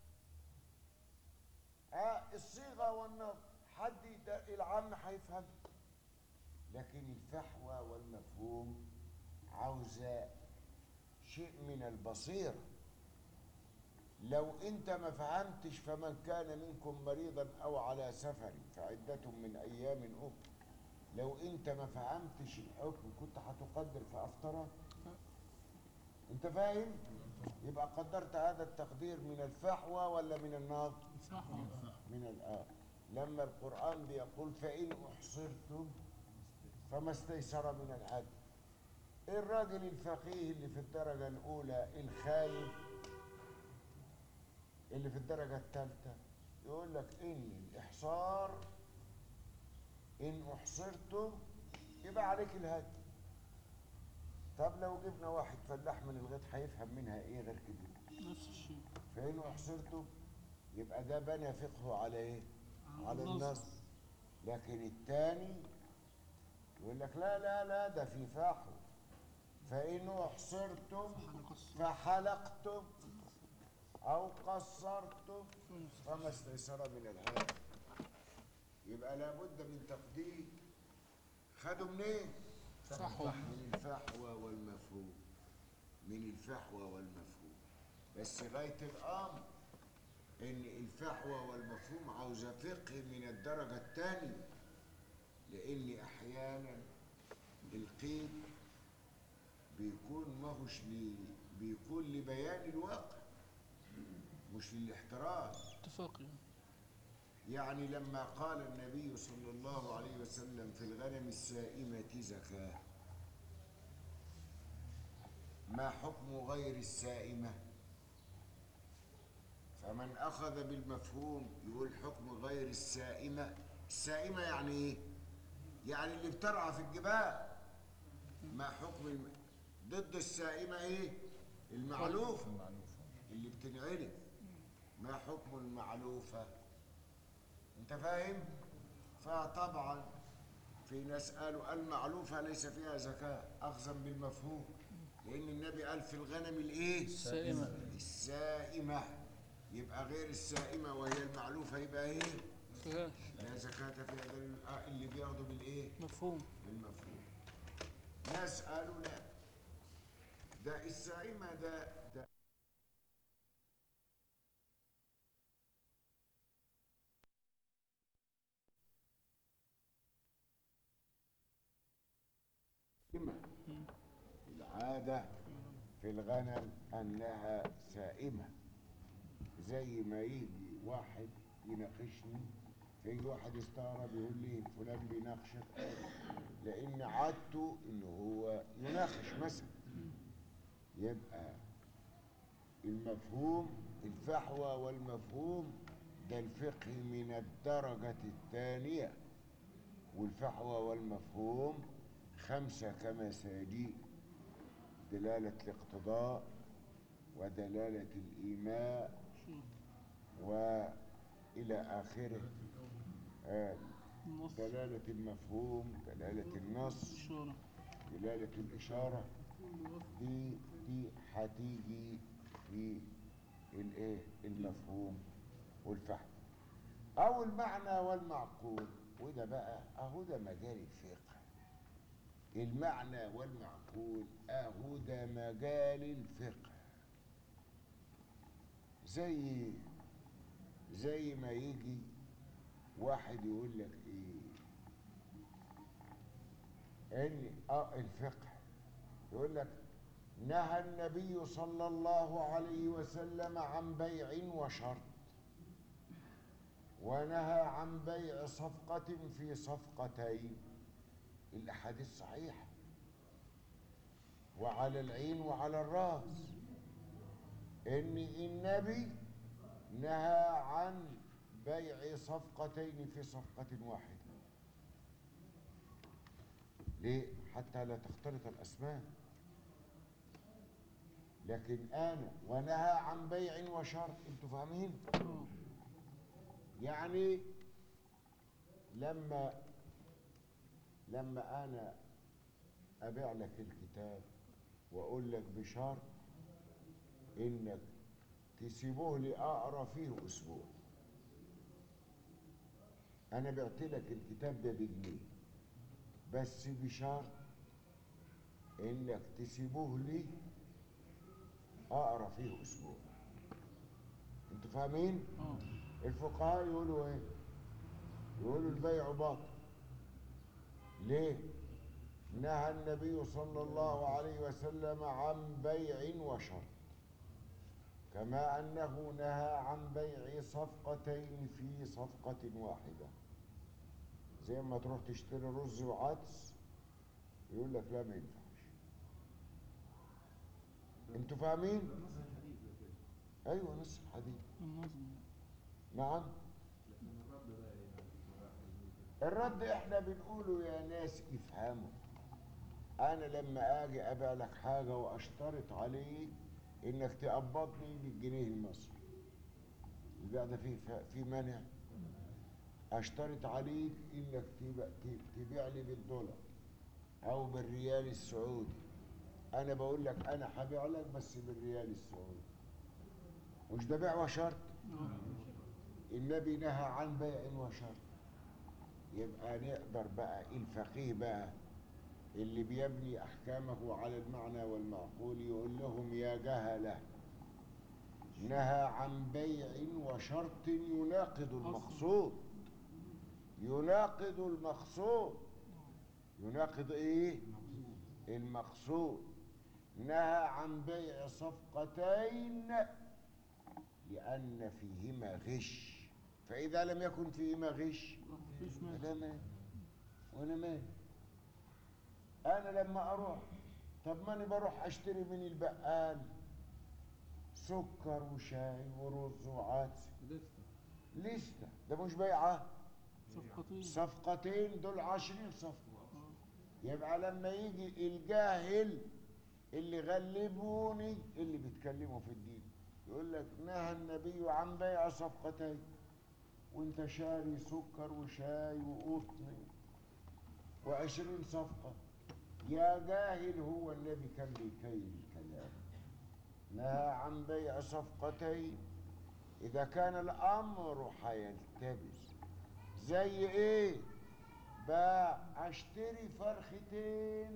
آه الصيغة والنظم حد يد- العام هيفهم لكن الفحوى والمفهوم عاوزة شيء من البصيره لو انت ما فهمتش فمن كان منكم مريضا او على سفر فعدة من ايام اخرى لو انت ما فهمتش الحكم كنت هتقدر فافترى انت فاهم يبقى قدرت هذا التقدير من الفحوى ولا من النظم الفحوى من الآن لما القرآن بيقول فإن أحصرتم فما استيسر من الهدي الراجل الفقيه اللي في الدرجة الأولى الخايف اللي في الدرجة الثالثة يقول لك ان الاحصار ان احصرتم يبقى عليك الهدي طب لو جبنا واحد فلاح من الغيط هيفهم منها ايه غير كده نفس الشيء فإن أحصرتم يبقى ده بنى فقهه على إيه؟ على النص. النص لكن الثاني يقول لك لا لا لا ده في فحو فإن أحصرتم فحلقتم أو قصرتم فما استيسر من الهدي يبقى لابد من تقديم خدوا منين؟ فحوى. من الفحوى والمفهوم من الفحوى والمفهوم بس غاية الأمر إن الفحوى والمفهوم عاوزة فقه من الدرجة الثانية لأن أحيانا القيد بيكون ماهوش لي بيكون لبيان الواقع مش للاحتراز اتفاق يعني يعني لما قال النبي صلى الله عليه وسلم في الغنم السائمة زكاة ما حكم غير السائمة فمن أخذ بالمفهوم يقول حكم غير السائمة السائمة يعني إيه؟ يعني اللي بترعى في الجبال ما حكم الم... ضد السائمة إيه؟ المعلوفة اللي بتنعرف ما حكم المعلوفة انت فاهم فطبعا في ناس قالوا المعلوفة ليس فيها زكاة أخذا بالمفهوم لأن النبي قال في الغنم الإيه؟ السائمة. السائمة يبقى غير السائمة وهي المعلوفة يبقى إيه؟ فيهاش لا زكاة فيها دليل آه، اللي بياخدوا بالإيه؟ مفهوم بالمفهوم ناس قالوا لا ده السائمة ده ده سائمة العادة في الغنم أنها سائمة زي ما يجي واحد يناقشني فيجي واحد يستغرب يقول لي فلان بيناقشك لأن عادته إن هو يناقش مثلا يبقى المفهوم الفحوى والمفهوم ده الفقه من الدرجة الثانية والفحوى والمفهوم خمسة كما سيجيء دلالة الاقتضاء ودلالة الإيماء وإلى آخره آه، النص دلالة المفهوم دلالة النص الشورى دلالة الإشارة دي دي هتيجي في الإيه المفهوم والفهم أو المعنى والمعقول وده بقى أهو ده مجال الفقه المعنى والمعقول أهو ده مجال الفقه زي زي ما يجي واحد يقول لك ايه ان اه الفقه يقول لك نهى النبي صلى الله عليه وسلم عن بيع وشرط ونهى عن بيع صفقة في صفقتين الأحاديث صحيحة وعلى العين وعلى الرأس إن النبي نهى عن بيع صفقتين في صفقة واحدة ليه؟ حتى لا تختلط الأسماء لكن أنا ونهى عن بيع وشرط أنتوا فاهمين؟ آه. يعني لما لما انا ابيع لك الكتاب واقول لك بشرط انك تسيبوه لي اقرا فيه اسبوع انا بعت لك الكتاب ده بجنيه بس بشرط انك تسيبوه لي اقرا فيه اسبوع انتوا فاهمين اه الفقهاء يقولوا ايه يقولوا البيع باطل ليه نهى النبي صلى الله عليه وسلم عن بيع وشرط كما انه نهى عن بيع صفقتين في صفقه واحده زي ما تروح تشتري رز وعدس يقول لك لا ما ينفعش انتوا فاهمين ايوه نص الحديث النظم نعم الرد احنا بنقوله يا ناس افهموا انا لما اجي ابيع لك حاجه واشترط عليك انك تقبضني بالجنيه المصري البيع ده فيه في مانع اشترط عليك انك تبيع, تبيع لي بالدولار او بالريال السعودي انا بقول لك انا هبيع لك بس بالريال السعودي مش ده بيع وشرط النبي نهى عن بيع وشرط يبقى نقدر بقى الفقيه بقى اللي بيبني احكامه على المعنى والمعقول يقول لهم يا جهله نهى عن بيع وشرط يناقض المقصود يناقض المقصود يناقض ايه المقصود نهى عن بيع صفقتين لأن فيهما غش فإذا لم يكن فيهما غش مفيش مانع فلا مال وأنا مال أنا لما أروح طب ما أنا بروح أشتري من البقال سكر وشاي ورز وعدس لسه ده مش بيعة صفقتين صفقتين دول عشرين صفقة يبقى لما يجي الجاهل اللي غلبوني اللي بيتكلموا في الدين يقول لك نهى النبي عن بيع صفقتين وانت شاري سكر وشاي وقطن وعشرين صفقة يا جاهل هو النبي كان بيكيل الكلام نهى عن بيع صفقتين إذا كان الأمر هيلتبس زي إيه؟ باع أشتري فرختين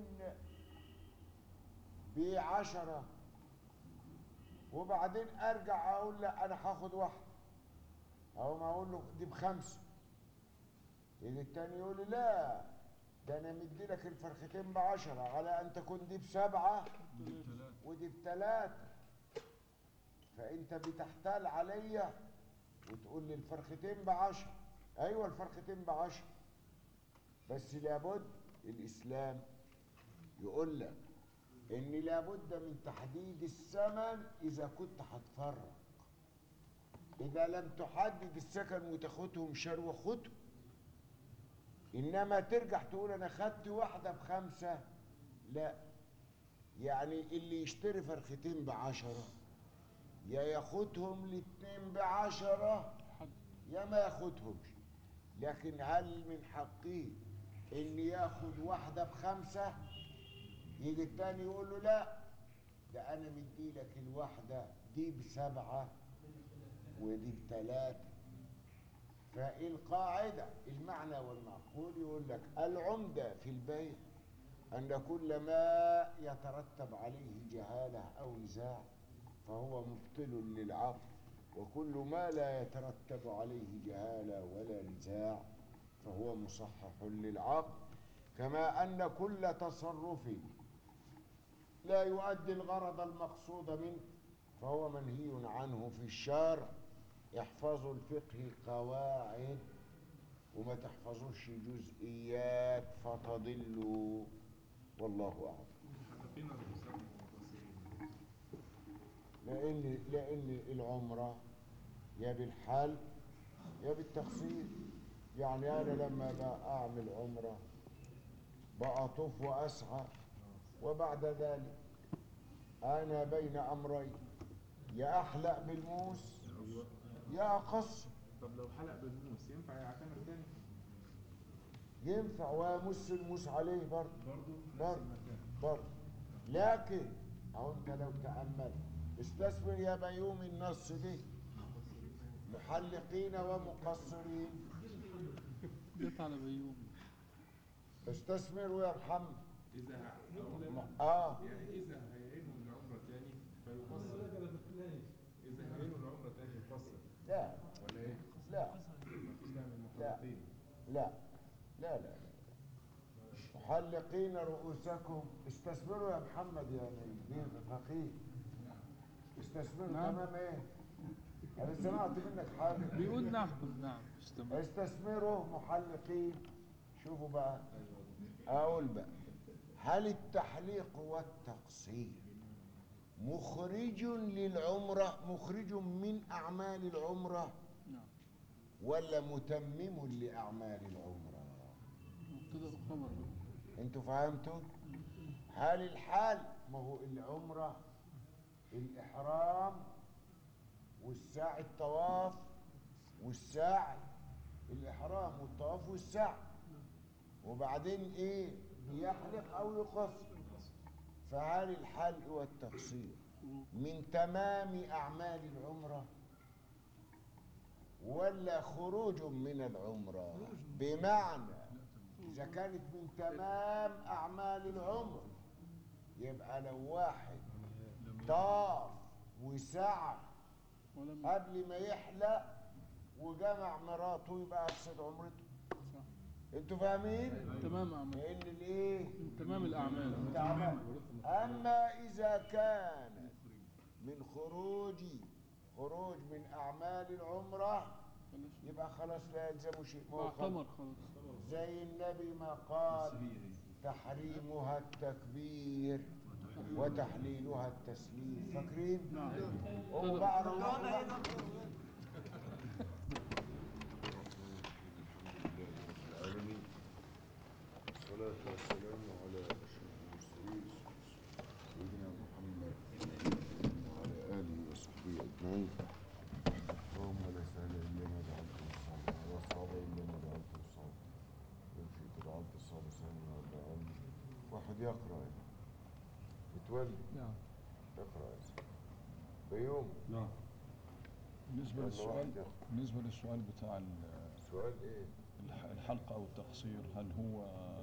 بعشرة وبعدين أرجع أقول لا أنا هاخد واحدة أو ما أقول له دي بخمسة يجي التاني يقول لي لا ده أنا مدي لك الفرختين بعشرة على أن تكون دي بسبعة ودي بتلاتة فأنت بتحتال عليا وتقول لي الفرختين بعشرة أيوة الفرختين بعشرة بس لابد الإسلام يقول لك إن لابد من تحديد الثمن إذا كنت هتفرق إذا لم تحدد السكن وتاخدهم شروة خدهم إنما ترجع تقول أنا خدت واحدة بخمسة لا يعني اللي يشتري فرختين بعشرة يا ياخدهم الاتنين بعشرة يا ما ياخدهمش لكن هل من حقه ان ياخد واحدة بخمسة يجي التاني يقول له لا ده انا مدي لك الواحدة دي بسبعة ودي بتلاتة فالقاعدة المعنى والمعقول يقول لك العمدة في البيع أن كل ما يترتب عليه جهالة أو نزاع فهو مبطل للعقل وكل ما لا يترتب عليه جهالة ولا نزاع فهو مصحح للعقل كما أن كل تصرف لا يؤدي الغرض المقصود منه فهو منهي عنه في الشارع احفظوا الفقه قواعد وما تحفظوش جزئيات فتضلوا والله أعلم حققين الإسلام المتصلين لأن لأن العمرة يا بالحل يا بالتقصير يعني أنا لما بقى أعمل عمرة بأطوف وأسعى وبعد ذلك أنا بين أمرين يا أحلق بالموس يا أقصر طب لو حلق بالموس ينفع يعتمر تاني؟ ينفع ويمس الموس عليه برضه برضه برضه برضه لكن أهو أنت لو تأملت استثمر يا بيومي النص دي محلقين ومقصرين جت على بيوم استثمروا يا محمد إذا م- اه يعني إذا هيعينوا العمرة تاني فيقصر إذا هيعينوا العمرة تاني يقصر لا ولا إيه؟ لا مفيش داعي من لا. المخالطين لا لا لا لا محلقين رؤوسكم استثمروا يا محمد يا نبيل فقيه استثمروا نعم. تمام ايه انا سمعت منك حاجه بيقول نعم نعم استمر استثمروا محلقين شوفوا بقى اقول بقى هل التحليق والتقصير مخرج للعمرة مخرج من أعمال العمرة نعم ولا متمم لأعمال العمرة مبتدا وخبر بقى. انتوا فهمتوا حال الحال ما هو العمرة الإحرام والسعي الطواف والسعي الإحرام والطواف والسعي وبعدين إيه يحلق أو يقصر فهل الحلق والتقصير من تمام أعمال العمرة ولا خروج من العمرة بمعنى إذا كانت من تمام أعمال العمر يبقى لو واحد طاف وسعى ولم قبل ما يحلق وجمع مراته يبقى أفسد عمرته صح انتوا فاهمين؟ تمام أعمال لأن الإيه؟ من تمام الأعمال تعمل أما إذا كان من خروج خروج من أعمال العمرة خلاص يبقى خلاص لا يلزم شيء ما هو اعتمر خلاص زي النبي ما قال تحريمها التكبير وتحليلها التسليم فاكرين؟ نعم هم بقى روحوا بقى. العالمين والصلاة والسلام على أشرف المرسلين سيدنا محمد وعلى آله وصحبه أجمعين اللهم لا سهل إلا ما جعلته صعبا ولا صعب إلا ما جعلته صعبا وإن شئت جعلت الصعب سهلا ولا علم واحد يقرأ يعني. متولي نعم اقرأ يا سيدي بيوم نعم بالنسبة يلا للسؤال واحد يقرأ. بالنسبة للسؤال بتاع ال- سؤال إيه؟ الح- الحلقة أو التقصير هل هو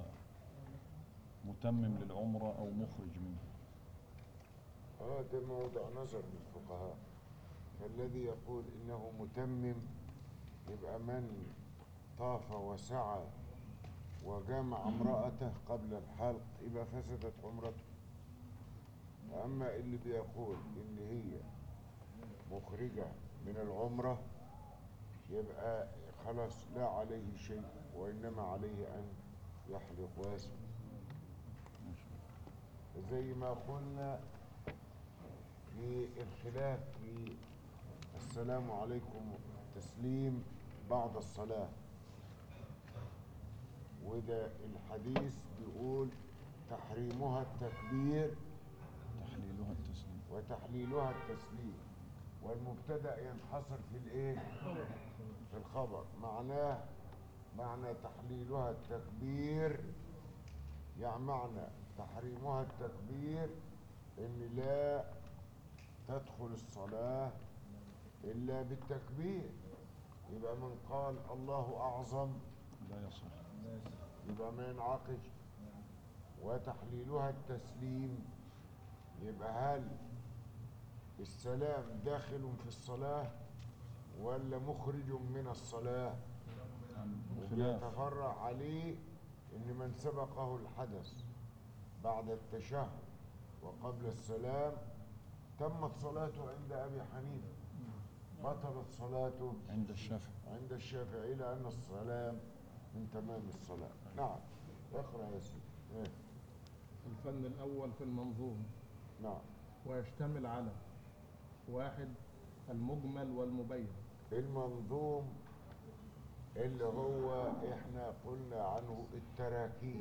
متمم للعمرة أو مخرج منها؟ اه ده موضع نظر للفقهاء فالذي يقول انه متمم يبقى من طاف وسعى وجامع امرأته قبل الحلق يبقى فسدت عمرته اما اللي بيقول ان هي مخرجة من العمرة يبقى خلاص لا عليه شيء وانما عليه ان يحلق ويسمع زي ما قلنا في الخلاف في السلام عليكم تسليم بعد الصلاة وده الحديث بيقول تحريمها التكبير تحليلها التسليم وتحليلها التسليم والمبتدا ينحصر في الايه في الخبر معناه معنى تحليلها التكبير يعني معنى تحريمها التكبير ان لا تدخل الصلاه الا بالتكبير يبقى من قال الله اعظم لا يصح يبقى ما ينعقد وتحليلها التسليم يبقى هل السلام داخل في الصلاة ولا مخرج من الصلاة عن خلاف ويتفرع عليه ان من سبقه الحدث بعد التشهد وقبل السلام تمت صلاته عند ابي حنيفه بطلت صلاته عند الشافعي عند الشافعي لأن السلام من تمام الصلاة نعم اقرأ يا سيدي إيه؟ الفن الأول في المنظوم نعم ويشتمل على واحد المجمل والمبين المنظوم اللي هو احنا قلنا عنه التراكيب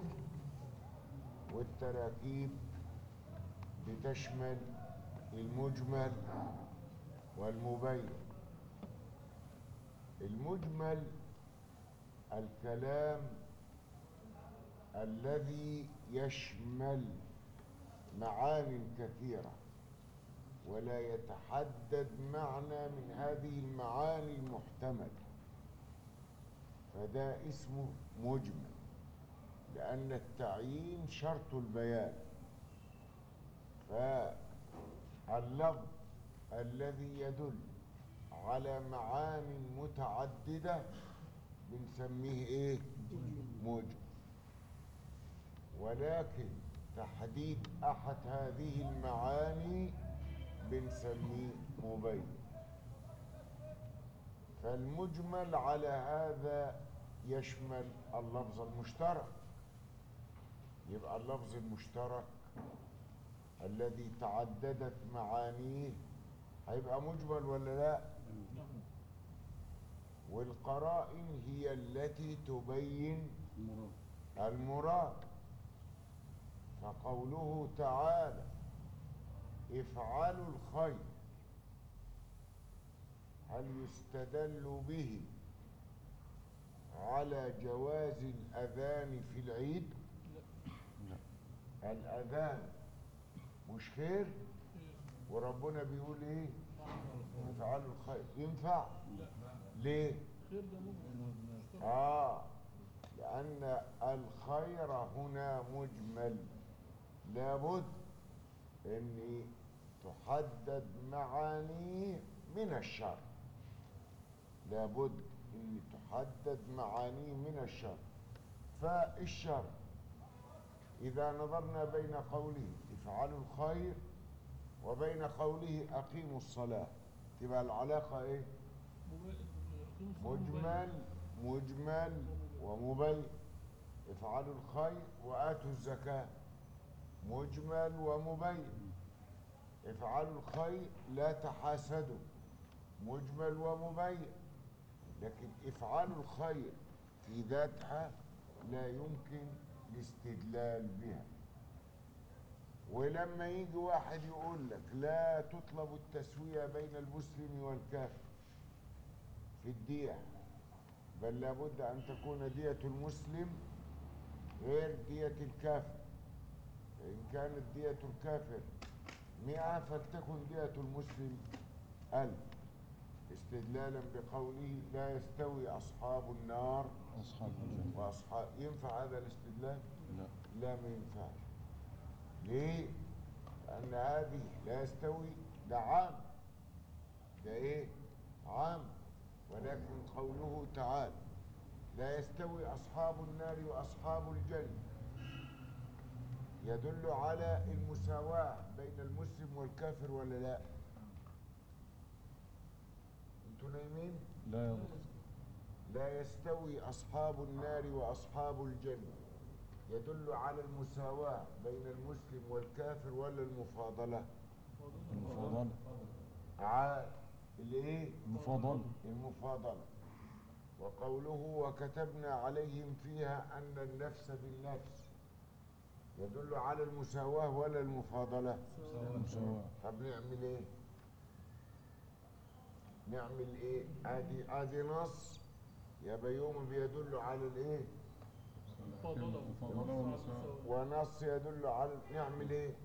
والتراكيب بتشمل المجمل والمبين المجمل الكلام الذي يشمل معان كثيره ولا يتحدد معنى من هذه المعاني المحتملة فده اسمه مجمل لأن التعيين شرط البيان فاللفظ الذي يدل على معان متعددة بنسميه ايه مجمل ولكن تحديد أحد هذه المعاني بنسميه مبين فالمجمل على هذا يشمل اللفظ المشترك يبقى اللفظ المشترك الذي تعددت معانيه هيبقى مجمل ولا لا والقرائن هي التي تبين المراد فقوله تعالى افعلوا الخير هل يستدل به على جواز الأذان في العيد الأذان مش خير وربنا بيقول ايه افعلوا الخير ينفع ليه خير ده ممكن آه لأن الخير هنا مجمل لابد أن تحدد معانيه من الشر لابد أن تحدد معانيه من الشر فالشر إذا نظرنا بين قوله افعلوا الخير وبين قوله أقيموا الصلاة تبقى العلاقة إيه؟ مجمل مجمل ومبين افعلوا الخير وآتوا الزكاة مجمل ومبين افعلوا الخير لا تحاسدوا مجمل ومبين لكن افعلوا الخير في ذاتها لا يمكن الاستدلال بها ولما يجي واحد يقول لك لا تطلب التسوية بين المسلم والكافر في الدية بل لابد أن تكون دية المسلم غير دية الكافر فإن كانت دية الكافر مئة فلتكن دية المسلم ألف استدلالا بقوله لا يستوي أصحاب النار أصحاب الجنة وأصحاب ينفع هذا الاستدلال؟ لا لا ما ينفعش ليه؟ لأن هذه لا يستوي ده عام ده إيه؟ عام ولكن قوله تعالى لا يستوي أصحاب النار وأصحاب الجنة يدل على المساواة بين المسلم والكافر ولا لا؟ انتوا نايمين؟ لا يضر لا يستوي أصحاب النار وأصحاب الجنة يدل على المساواة بين المسلم والكافر ولا المفاضلة المفاضلة عاد الايه المفاضلة المفاضلة وقوله وكتبنا عليهم فيها أن النفس بالنفس يدل على المساواة ولا المفاضلة مساواة طب نعمل ايه نعمل ايه ادي ادي نص يا بيوم بيدل على الايه مفاضلة المفاضلة والمساواة ونص يدل على نعمل ايه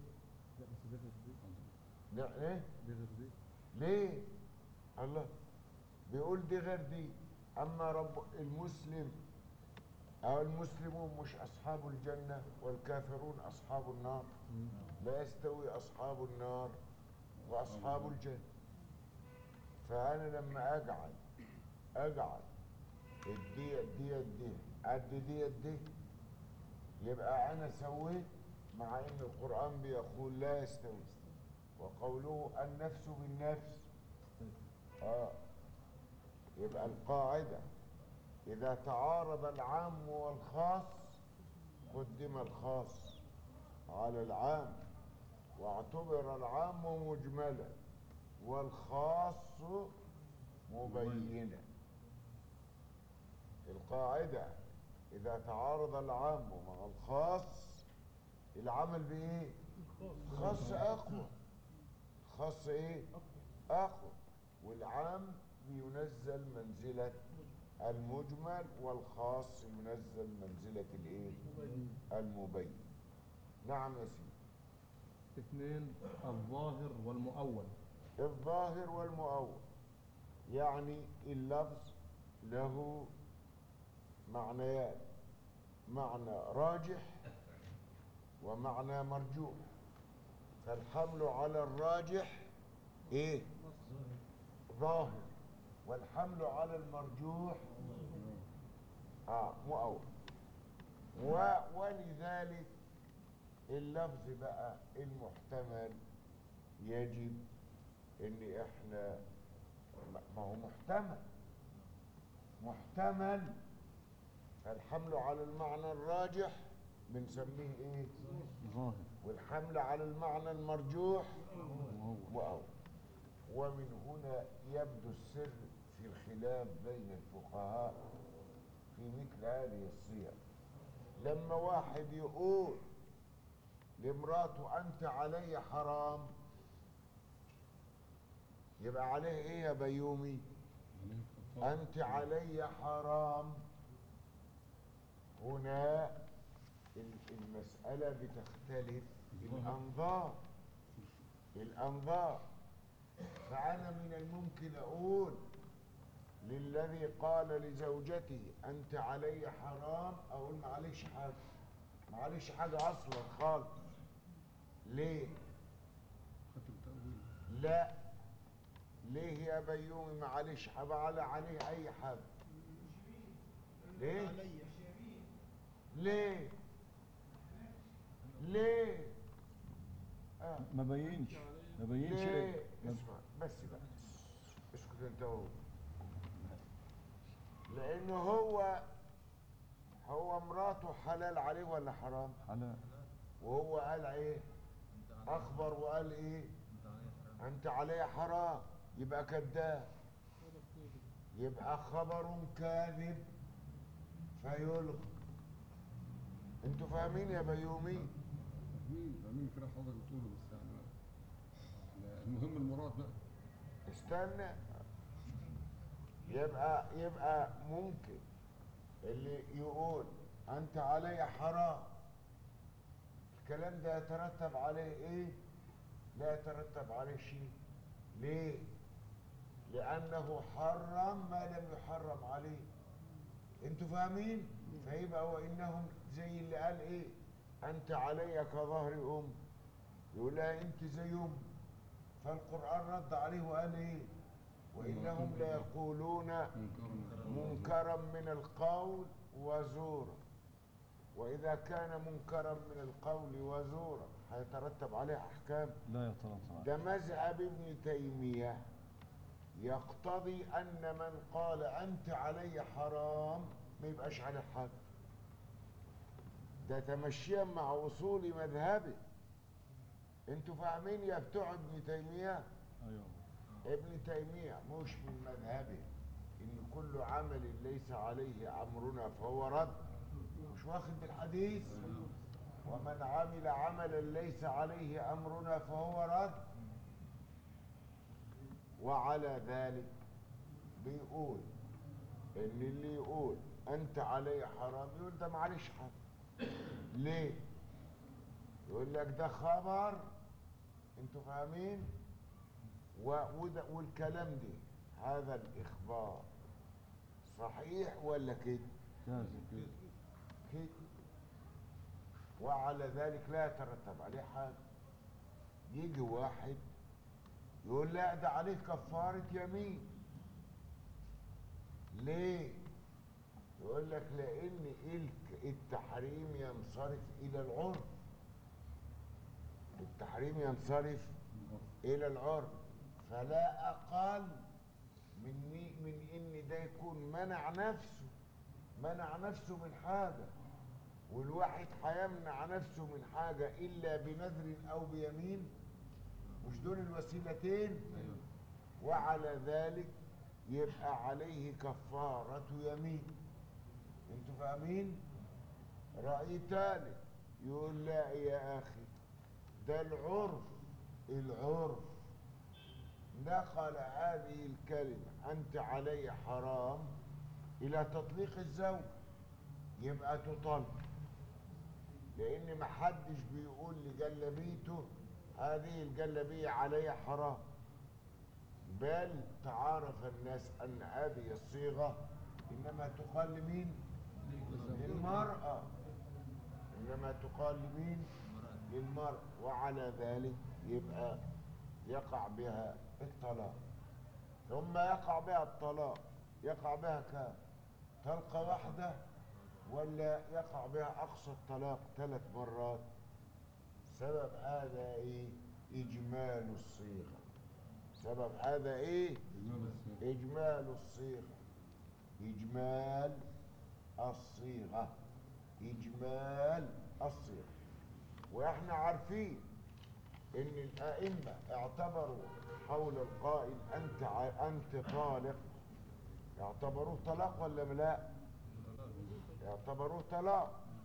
لا ايه ليه الله بيقول دي غير دي اما رب المسلم او المسلمون مش اصحاب الجنه والكافرون اصحاب النار لا يستوي اصحاب النار واصحاب الجنه فانا لما اجعل اجعل الدية الدية دي قد دية دي يبقى انا سويت مع ان القرآن بيقول لا يستوي وقوله النفس بالنفس اه يبقى القاعدة اذا تعارض العام والخاص قدم الخاص على العام واعتبر العام مجملا والخاص مبينا القاعدة إذا تعارض العام مع الخاص العمل بإيه؟ خاص أقوى خاص إيه؟ أقوى والعام بينزل منزلة المجمل والخاص ينزل منزلة الإيه؟ المبين نعم يا سيدي اثنين الظاهر والمؤول الظاهر والمؤول يعني اللفظ له معنيان معنى راجح ومعنى مرجوح فالحمل على الراجح ايه ظاهر والحمل على المرجوح اه مؤول و ولذلك اللفظ بقى المحتمل يجب ان احنا ما ما هو محتمل محتمل الحمل على المعنى الراجح بنسميه ايه ظاهر والحمل على المعنى المرجوح وهو مؤول ومن هنا يبدو السر في الخلاف بين الفقهاء في مثل هذه الصيغ لما واحد يقول لمراته انت علي حرام يبقى عليه ايه يا بيومي انت علي حرام هنا ال- المسألة بتختلف الأنظار الأنظار فأنا من الممكن أقول للذي قال لزوجته أنت علي حرام أقول معلش حاجة معلش حاجة أصلا خالص ليه؟ لا ليه يا بيومي معلش هبقى عليه أي حاجة ليه؟ عليا ليه؟ ليه؟ آه. ما بينش ما بينش ليه؟ إيه؟ ما- اسمع بس بقى اسكت انت هو لأنه هو هو مراته حلال عليه ولا حرام؟ حلال وهو قال ايه؟ أخبر وقال ايه؟ أنت علي حرام يبقى كذاب يبقى خبر كاذب فيلغى انتوا فاهمين يا بيومي؟ فاهمين فاهمين كده حضرتك بتقوله بس يعني لا، المهم المراد بقى استنى يبقى يبقى ممكن اللي يقول انت علي حرام الكلام ده يترتب عليه ايه لا يترتب عليه شيء ليه لانه حرم ما لم يحرم عليه انتوا فاهمين فيبقى هو انهم زي اللي قال ايه انت علي كظهر ام يقول لها انت زي ام فالقرآن رد عليه وقال ايه وإنهم ليقولون منكرا من القول وزورا وإذا كان منكرا من القول وزورا هيترتب عليه أحكام لا يترتب ده مذهب ابن تيمية يقتضي أن من قال أنت علي حرام ما يبقاش عليه حد ده تمشيا مع أصول مذهبه انتوا فاهمين يا بتوع ابن تيمية ايوه ابن تيمية مش من مذهبه ان كل عمل ليس عليه امرنا فهو رد مش واخد بالحديث ومن عمل عملا ليس عليه امرنا فهو رد وعلى ذلك بيقول ان اللي يقول انت علي حرام يقول ده معلش حاجه ليه يقول لك ده خبر انتوا فاهمين و- وده والكلام ده هذا الاخبار صحيح ولا كده كاذب كده كده وعلى ذلك لا يترتب عليه حاجه يجي واحد يقول لا ده عليه كفاره يمين ليه يقول لك لان الك- التحريم ينصرف الى العرف التحريم ينصرف الى العرف فلا اقل من مي- من ان ده يكون منع نفسه منع نفسه من حاجه والواحد هيمنع نفسه من حاجه الا بنذر او بيمين مش دول الوسيلتين وعلى ذلك يبقى عليه كفاره يمين انتوا فاهمين راي ثالث يقول لا يا اخي ده العرف العرف نقل هذه الكلمة أنت علي حرام إلى تطليق الزوج يبقى تطلق لأن محدش بيقول لجلبيته هذه الجلبية علي حرام بل تعارف الناس أن هذه الصيغة إنما تقال لمين؟ للمرأة إنما تقال لمين؟ للمرأة وعلى ذلك يبقى يقع بها الطلاق ثم يقع بها الطلاق يقع بها كام طلقة واحدة ولا يقع بها أقصى الطلاق ثلاث مرات سبب هذا إيه إجمال الصيغة سبب هذا إيه إجمال الصيغة إجمال الصيغة إجمال الصيغة وإحنا عارفين إن الأئمة اعتبروا حول القائل أنت ع- أنت طالق اعتبروه طلاق ولا لا؟ اعتبروه طلاق مش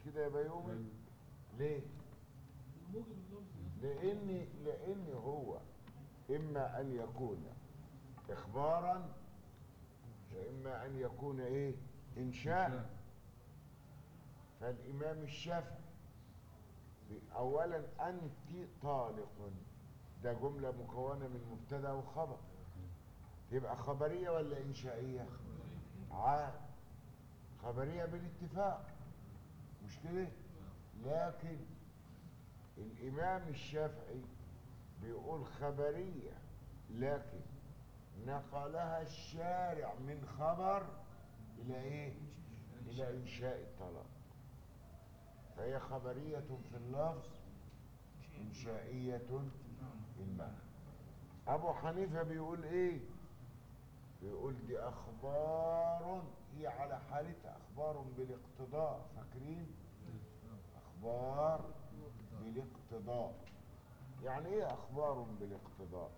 كده يا بيومي أيوة. ليه موجب اللفظ لان لان هو اما ان يكون اخبارا واما ان يكون ايه انشاء فالامام الشافعي بي- اولا انت طالق ده جمله مكونه من مبتدا وخبر تبقى خبريه ولا انشائيه عاد خبريه بالاتفاق مش كده لكن الامام الشافعي بيقول خبريه لكن نقلها الشارع من خبر الى ايه الى انشاء الطلاق فهي خبريه في اللفظ انشائيه في المعنى ابو حنيفه بيقول ايه بيقول دي اخبار هي على حالتها اخبار بالاقتضاء فاكرين اخبار بالاقتضاء يعني ايه اخبار بالاقتضاء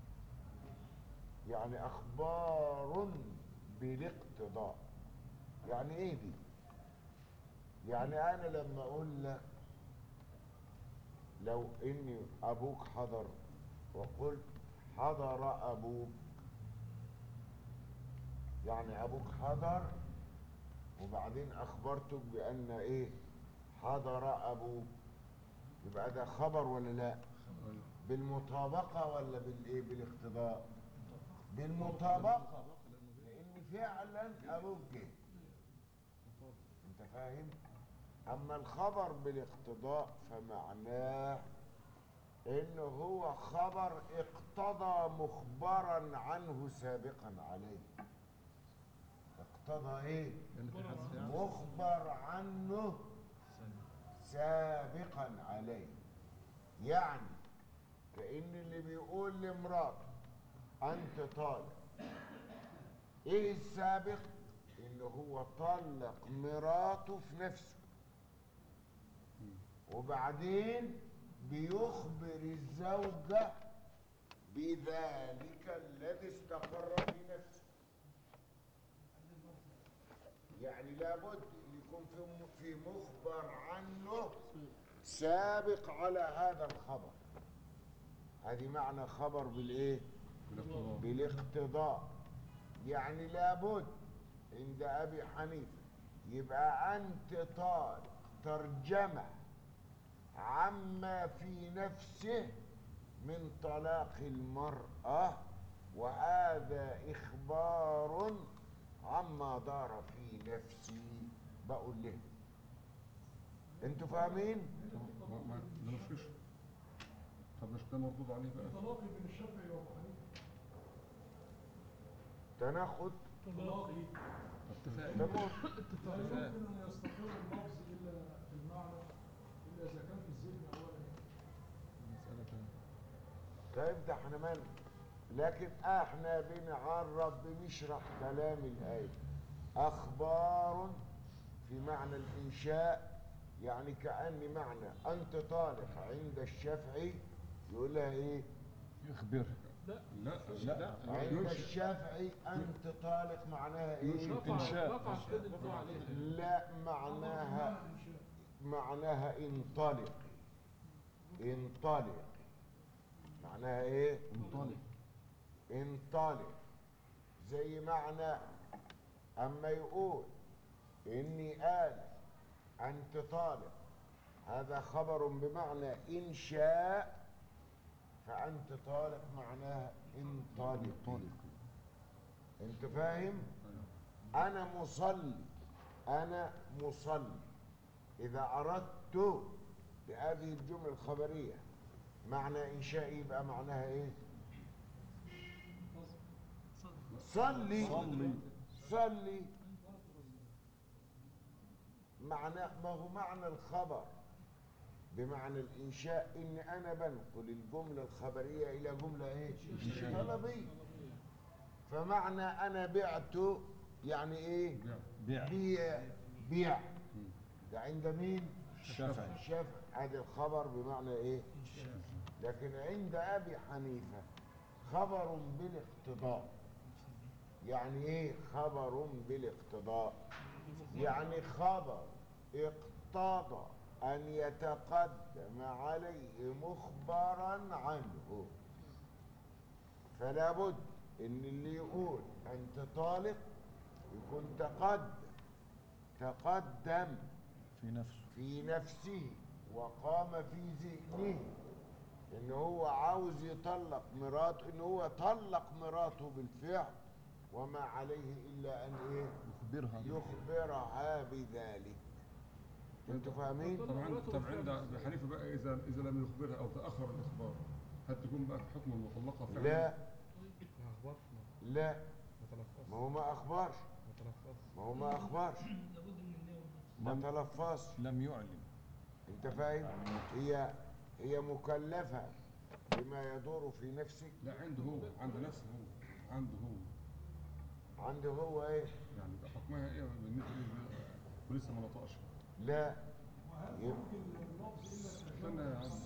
يعني اخبار بالاقتضاء يعني ايه دي يعني انا لما اقول لك لو اني ابوك حضر وقلت حضر ابوك يعني ابوك حضر وبعدين اخبرتك بان ايه حضر ابوك يبقى ده خبر ولا لا أيوة. بالمطابقة ولا بالايه بالاقتضاء بالمطابقة لان فعلا ابوك جه انت فاهم اما الخبر بالاقتضاء فمعناه انه هو خبر اقتضى مخبرا عنه سابقا عليه اقتضى ايه يعني في حذف يعني مخبر عنه سابقا عليه يعني كأن اللي بيقول لمراته أنت طالق إيه السابق؟ إن هو طلق مراته في نفسه وبعدين بيخبر الزوجة بذلك الذي استقر في نفسه يعني لابد أن يكون في م- في مخبر عنه سابق على هذا الخبر هذه معنى خبر بالايه بالاقتضاء بالاقتضاء يعني لابد عند ابي حنيفه يبقى انت طالق ترجمه عما في نفسه من طلاق المراه وهذا اخبار عما دار في نفسي بقول له انتوا فاهمين ما ما ما نفيش طب مش ده مردود عليه بقى تلاقي بين الشافعي وابو حنيفه تناقض تلاقي اتفاق تمام لا يمكن ان يستقر اللفظ الا في المعنى الا اذا كان في الذهن اولا مسألة تانية طيب ده احنا مالنا لكن احنا بنعرب بنشرح كلام الآية أخبار في معنى الإنشاء يعني كأن معنى أنت طالق عند الشافعي يقول لها إيه؟ يخبر لا لا. عند ينشئ الشافعي أنت طالق معناها إيه؟ ينشئ. رفع رفع كده الفعل عليها لا معناها معناها انطلق انطلق معناها ايه منطلق انطلق زي معنى اما يقول اني آل انت طالق هذا خبر بمعنى انشاء فانت طالق معناها انطلق انت فاهم انا مصلي انا مصلي اذا اردت بهذه الجمله الخبريه معنى انشاء يبقى معناها ايه صلي صلي صلي معنى ما هو معنى الخبر بمعنى الانشاء ان انا بنقل الجمله الخبريه الى جمله ايه طلبيه فمعنى انا بعت يعني ايه بيع. بيع بيع بيع ده عند مين الشافعي الشافعي هذا الخبر بمعنى ايه لكن عند ابي حنيفه خبر بالاقتضاء يعني ايه خبر بالاقتضاء يعني خبر اقتضى أن يتقدم عليه مخبرا عنه فلا بد إن اللي يقول أنت طالق يكون تقدم تقدم في نفسه في نفسه وقام في ذهنه ان هو عاوز يطلق مراته ان هو طلق مراته بالفعل وما عليه الا ان ايه يخبرها يخبرها بذلك انتوا فاهمين طبعا طب عند ابي حنيفه بقى اذا اذا لم يخبرها او تاخر الاخبار هل تكون بقى في حكم المطلقه فعلا؟ لا ما اخبرش ما لا ما تلفظش ما هو ما اخبرش ما تلفظش ما هو ما اخبرش ما تلفظش لم يعلن انت فاهم هي هي مكلفه بما يدور في نفسك لا عنده هو عند نفسه هو عنده هو عنده هو ايه يعني بقى حكمها ايه بالنسبه لي ولسه ما نطقش لا وهل يب- ممكن اللفظ إلا استنى يا عم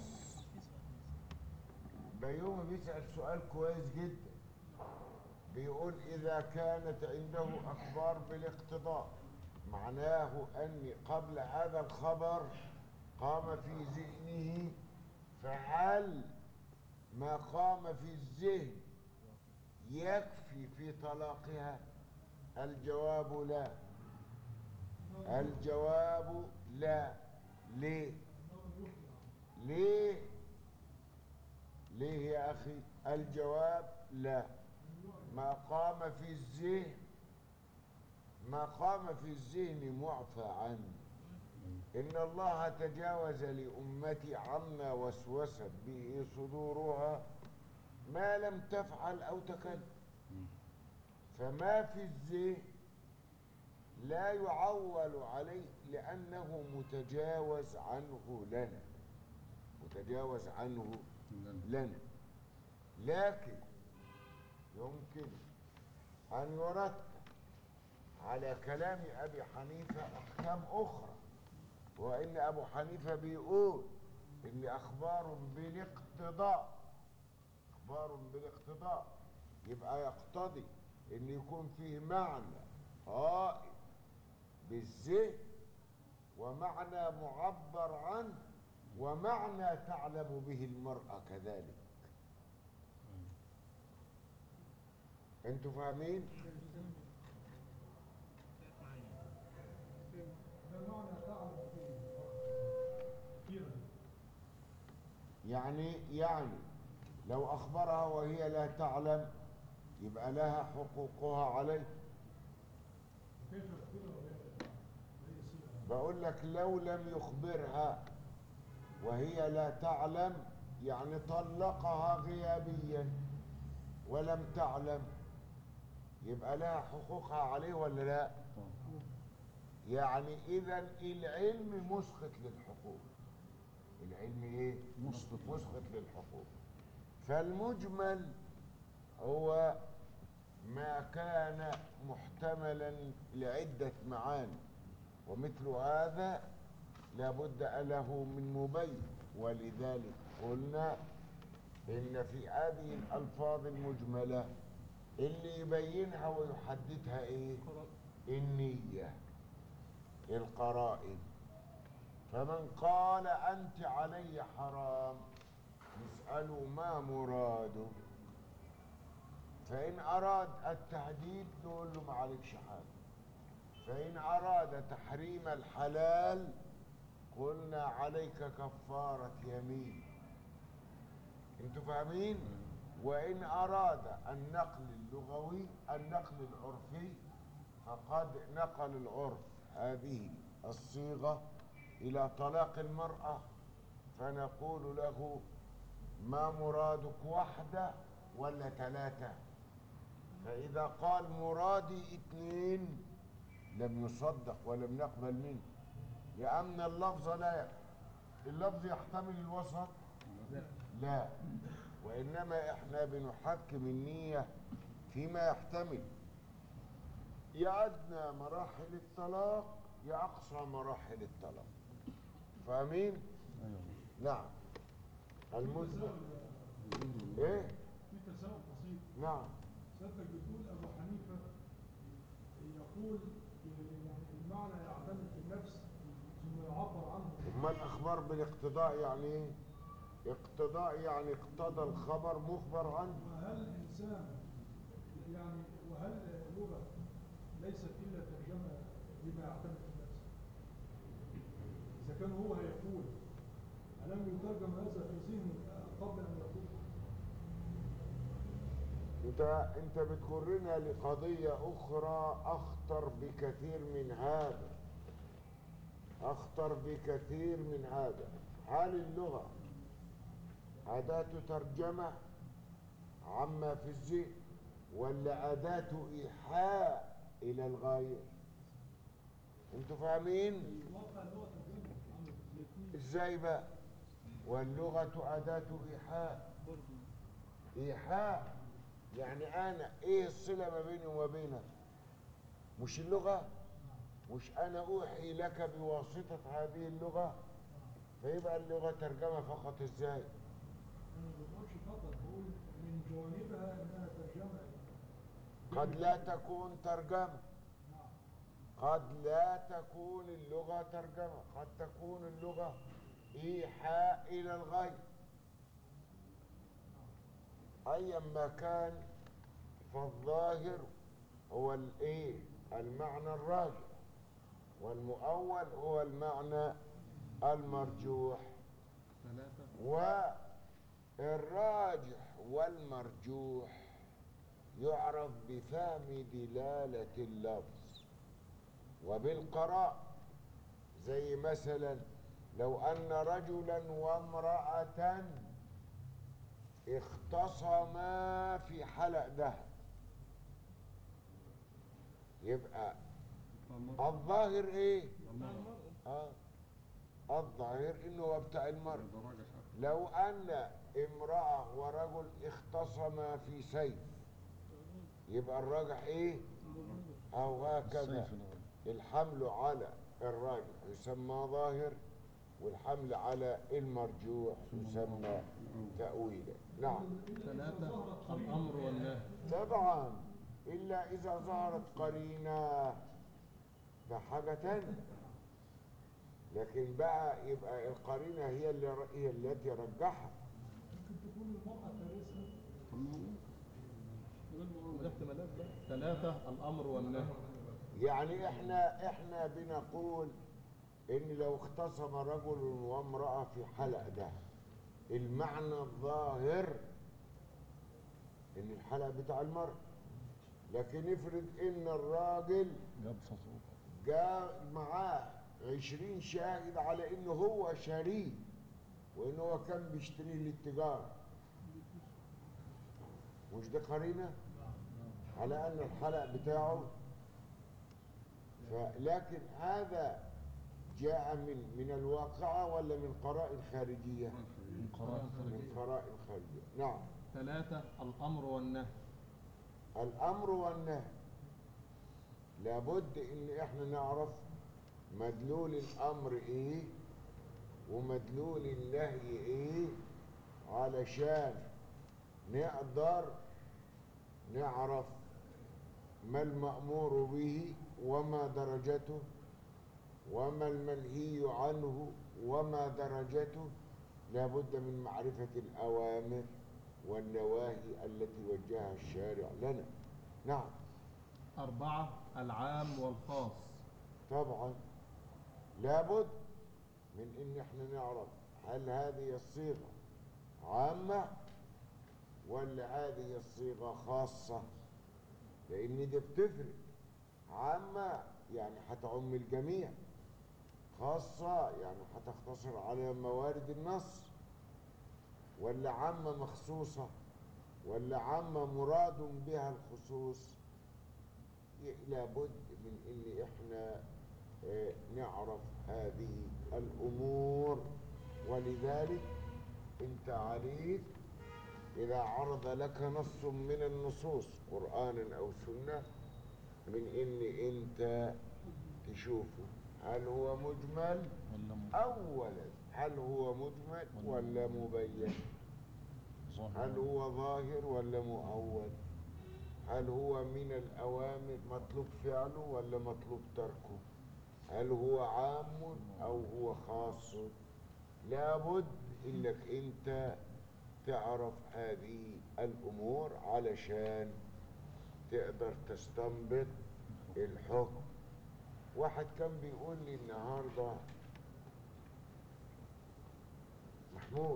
بيومي بيسأل سؤال كويس جدا بيقول إذا كانت عنده أخبار بالاقتضاء معناه أني قبل هذا الخبر قام في ذهنه فهل ما قام في الذهن يكفي في طلاقها الجواب لا الجواب لا ليه ليه ليه يا أخي الجواب لا ما قام في الذهن ما قام في الذهن معفى عنه إن الله تجاوز لأمتي عما وسوست به صدورها ما لم تفعل أو تكلم فما في الذهن لا يعول عليه لأنه متجاوز عنه لنا متجاوز عنه لنا لكن يمكن أن يرتب على كلام أبي حنيفة أحكام أخرى وإن أبو حنيفة بيقول إن أخبار بالاقتضاء أخبار بالاقتضاء يبقى يقتضي إن يكون فيه معنى قائم بالذهن ومعنى معبر عنه ومعنى تعلم به المرأة كذلك انتوا فاهمين ده معنى تعلم فيه كثيرا يعني يعني لو أخبرها وهي لا تعلم يبقى لها حقوقها عليه كيف يخبرها وهي وهي سيئة بقول لك لو لم يخبرها وهي لا تعلم يعني طلقها غيابيا ولم تعلم يبقى لها حقوقها عليه ولا لا يعني اذا العلم مسقط للحقوق العلم ايه مسقط مسقط للحقوق فالمجمل هو ما كان محتملا لعدة معاني ومثل هذا لابد له من مبين ولذلك قلنا إن في هذه الألفاظ المجملة اللي يبينها ويحددها إيه؟ النية القرائن فمن قال أنت علي حرام نسأله ما مراده فإن أراد التحديد نقول له ما عليكش حاجة فإن أراد تحريم الحلال قلنا عليك كفارة يمين انتوا فاهمين وإن أراد النقل اللغوي النقل العرفي فقد نقل العرف هذه الصيغة إلى طلاق المرأة فنقول له ما مرادك واحدة ولا ثلاثة فإذا قال مرادي اثنين لم يصدق ولم نقبل منه لأن اللفظ لا يكفي اللفظ يحتمل الوسط لا وإنما إحنا بنحكم النية فيما يحتمل يا أدنى مراحل الطلاق يا أقصى مراحل الطلاق فاهمين؟ ايوه نعم المجمل إيه؟ في تساؤل بسيط نعم سيادتك بتقول ابو حنيفه يقول يعني المعنى يعتمد في النفس ثم يعبر ما الأخبار بالاقتضاء يعني إيه؟ اقتضاء يعني اقتضى الخبر مخبر عنه وهل الإنسان يعني وهل اللغة ليست إلا ترجمة لما يعتمد في نفسه إذا كان هو هيقول ألم يترجم هذا في ذهنه قبل أن يقول انت انت بتجرنا لقضية أخرى أخطر بكثير من هذا أخطر بكثير من هذا هل اللغة أداة ترجمة عما في الذهن ولا أداة إيحاء إلى الغاية انتوا فاهمين الواقع اللغة ترجمة عن الاثنين ازاي بقى واللغة أداة إيحاء إيحاء يعني أنا إيه الصلة ما بيني وما بينك مش اللغة مش أنا أوحي لك بواسطة هذه اللغة فيبقى اللغة ترجمة فقط إزاي أنا ما بقولش فقط بقول من جوانبها إنها ترجمة قد لا تكون ترجمة قد لا تكون اللغة ترجمة قد تكون اللغة إيحاء إلى الغير أيا ما كان فالظاهر هو الإيه المعنى الراجح والمؤول هو المعنى المرجوح ثلاثة والراجح والمرجوح يعرف بفهم دلالة اللفظ وبالقراء زي مثلا لو أن رجلا وامرأة اختصما في حلق ذهب يبقى المرأة الظاهر ايه؟ المرأة اه الظاهر انه هو بتاع المرء ده راجح لو أن امرأة ورجل اختصما في سيف يبقى الراجح إيه؟ أو هكذا الحمل على الراجح يسمى ظاهر والحمل على المرجوح يسمى تأويلا نعم ثلاثة الأمر والنهي طبعا إلا إذا ظهرت قرينة ده حاجة تانية لكن بقى يبقى القرينة هي اللي هي التي رجحها ممكن تكون المرأة كارثة ده احتمالات بقى ثلاثة الأمر والنهي يعني احنا احنا بنقول ان لو اختصم رجل وامرأة في حلق ده المعنى الظاهر ان الحلق بتاع المرأة لكن افرض ان الراجل جاب فصول جاء معاه عشرين شاهد على انه هو شاريه وانه هو كان بيشتريه للتجارة مش دي قرينة على ان الحلق بتاعه فلكن هذا جاء من من الواقعة ولا من قرائن خارجية؟ من قراءة من قرائن خارجية نعم ثلاثة الأمر والنهي الأمر والنهي لابد إن إحنا نعرف مدلول الأمر إيه ومدلول النهي إيه علشان نقدر نعرف ما المأمور به وما درجته وما المنهي عنه وما درجته لابد من معرفة الأوامر والنواهي التي وجهها الشارع لنا نعم أربعة العام والخاص طبعا لابد من ان احنا نعرف هل هذه الصيغة عامة ولا هذه الصيغة خاصة لان دي بتفرق عامة يعني هتعم الجميع خاصة يعني هتختصر على موارد النص ولا عامة مخصوصة ولا عامة مراد بها الخصوص لابد من ان احنا آه، نعرف هذه الامور ولذلك انت عليك اذا عرض لك نص من النصوص قرآنا او سنة من ان انت تشوفه هل هو مجمل ولا م- اولا هل هو مجمل ولا مبين ظاهر هل هو ظاهر ولا مؤول هل هو من الأوامر مطلوب فعله ولا مطلوب تركه هل هو عام او هو خاص لابد انك انت تعرف هذه الامور علشان تقدر تستنبط الحكم واحد كان بيقول لي النهارده محمود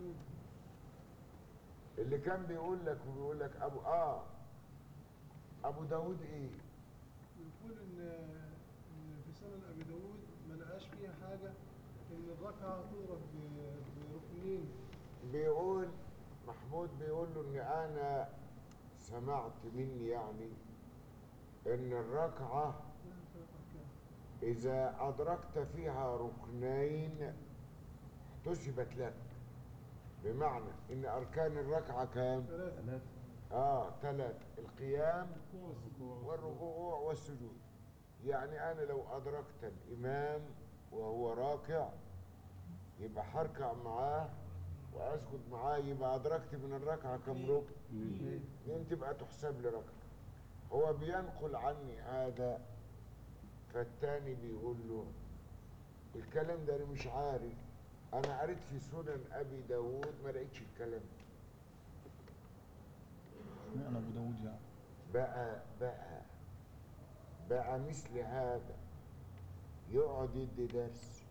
اللي كان بيقول لك وبيقول لك ابو اه ابو داود ايه بنقول ان ان في سنن ابي داود ما لقاش فيها حاجه ان الركعه تضرب ب- بركنين بيقول محمود بيقول له ان انا سمعت مني يعني ان الركعه لها ثلاث اركان اذا ادركت فيها ركنين احتسبت لك بمعنى ان اركان الركعه كام ثلاثه اه ثلاث القيام والركوع والسجود يعني انا لو ادركت الامام وهو راكع يبقى هركع معاه واسجد معاه يبقى ادركت من الركعه كم ركن دي تبقى تحسب لي ركعه هو بينقل عني هذا فالتاني بيقول له الكلام ده انا مش عارف انا قريت في سنن ابي داود ما لقيتش الكلام ده اشمعنى ابو داود يعني بقى بقى بقى مثل هذا يقعد يدي درس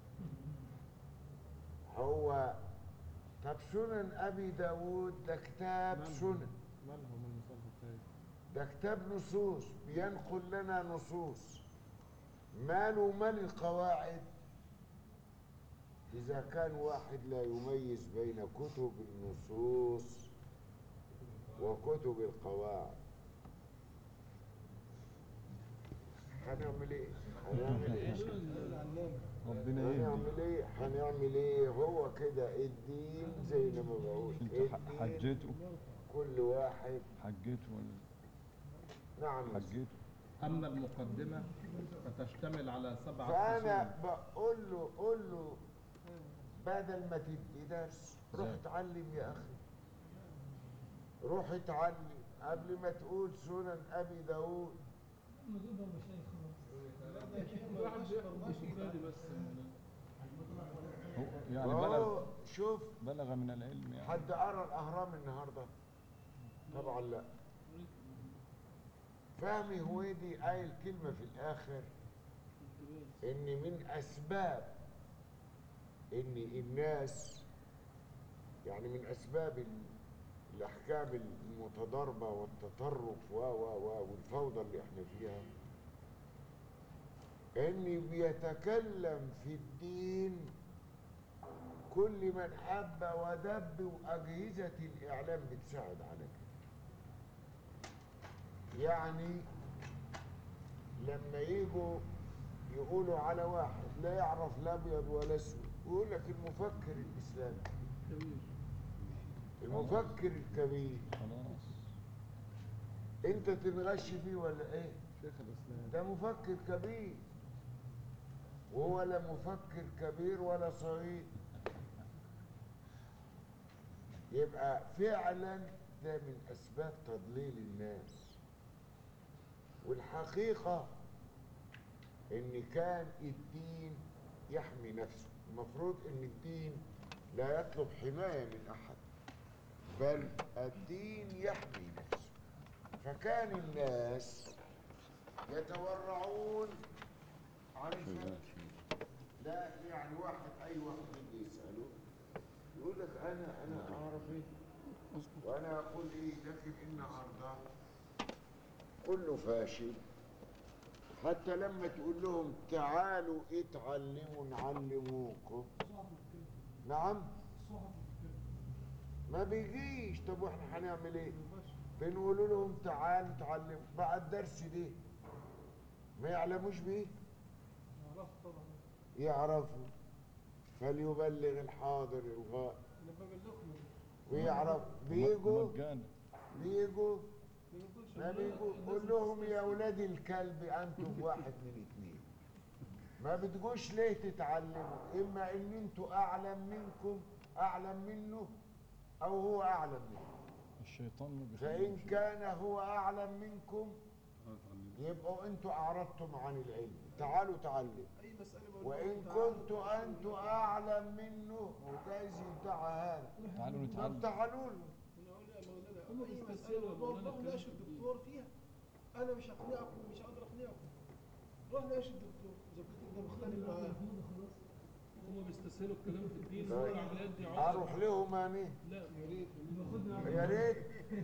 هو طب سنن ابي داود ده كتاب سنن مالهم المصنف الثاني ده كتاب نصوص بينقل لنا نصوص ماله مال القواعد إذا كان واحد لا يميز بين كتب النصوص وكتب القواعد هنعمل ايه؟ هنعمل ايه؟ العلامه ربنا يهدي هنعمل ايه؟ هنعمل ايه؟ هو كده الدين زي ما بقول انت ح- الدين حجيته كل واحد حجيته ولا نعم حجيته أما المقدمة فتشتمل على سبعة فانا فصول بقول له قول له بدل ما تدي درس روح اتعلم يا اخي روح اتعلم قبل ما تقول سنن ابي داود الواحد بياخد بالي بس هو يعني بلغ أهو شوف بلغ من العلم يعني حد قرا الاهرام النهارده طبعا لا فهمي هويدي قايل كلمه في الاخر ان من اسباب ان الناس يعني من اسباب ال- الاحكام المتضاربه والتطرف و و و والفوضى اللي احنا فيها ان بيتكلم في الدين كل من حب ودب واجهزه الاعلام بتساعد على كده يعني لما يجوا يقولوا على واحد لا يعرف لا ابيض ولا اسود يقول لك المفكر الاسلامي كبير المفكر الكبير خلاص انت تنغش فيه ولا ايه شيخ الإسلام ده مفكر كبير وهو لا مفكر كبير ولا صغير يبقى فعلا ده من اسباب تضليل الناس والحقيقه ان كان الدين يحمي نفسه المفروض ان الدين لا يطلب حمايه من احد بل الدين يحمي نفسه فكان الناس يتورعون عن الفقه لا يعني واحد اي واحد يجي يساله يقول لك انا انا اعرف ايه وانا اقول ايه لكن النهارده كله فاشل حتى لما تقول لهم تعالوا اتعلموا نعلموكم نعم ما بيجيش طب واحنا هنعمل ايه بنقول لهم تعالوا اتعلموا بعد الدرس ده ما يعلموش بيه عرفت طبعا يعرفوا فليبلغ الحاضر الغائب انا ببلغكم ويعرف بيجوا مجانا بيجوا ما بنقولش ما بيجوا قول لهم يا ولاد الكلب انتم واحد من اتنين ما بتجوش ليه تتعلموا اما ان انتوا اعلم منكم اعلم منه او هو اعلم منه الشيطان ما فان بيخليهمش كان هو اعلم منكم اه اتعلموا يبقوا انتوا اعرضتم عن العلم تعالوا تعلموا اي مساله بقول وان لهم تعالوا كنتوا تعالوا انتوا اعلم منه وجايز يدعى هذا تعالوا طب نتعلم تعالوا له أنا أقول يا مولانا هم اي بيستسهلوا مساله يا والله مولانا روح ناقش الكلام الدكتور فيها انا مش هقنعكم مش هقدر اقنعكم روح ناقش الدكتور اذا كنت انت مختلف معاه هم بيستسهلوا الكلام في الدين طيب. والعمليات دي عقدة. اروح لهم انا لا يا ريت يا ريت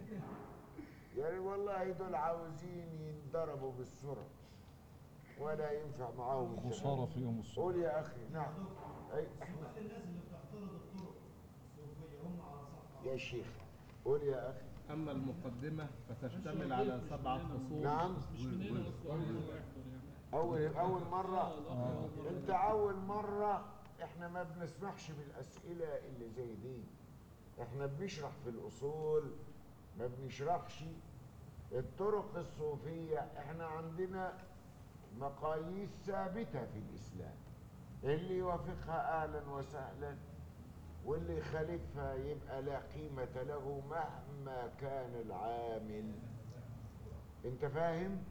يا ريت والله دول عاوزين ينضربوا بالسرعه ولا ينفع معاهم الكلام. خسارة فيهم الصبح قول يا اخي نعم أي. الناس اللي بتعترض الطرق الصوفية هم على صح يا شيخ قول يا اخي أما المقدمة فتشتمل على سبعة فصول نعم مش من هنا اصلا هو يحضر يعني اول اول مره آه، الأخ أول مرة. انت اول مره احنا ما بنسمحش بالاسئله اللي زي دي احنا بنشرح في الاصول ما بنشرحش الطرق الصوفيه احنا عندنا مقاييس ثابته في الاسلام اللي يوافقها اهلا وسهلا واللي يخالفها يبقى لا قيمه له مهما كان العامل انت فاهم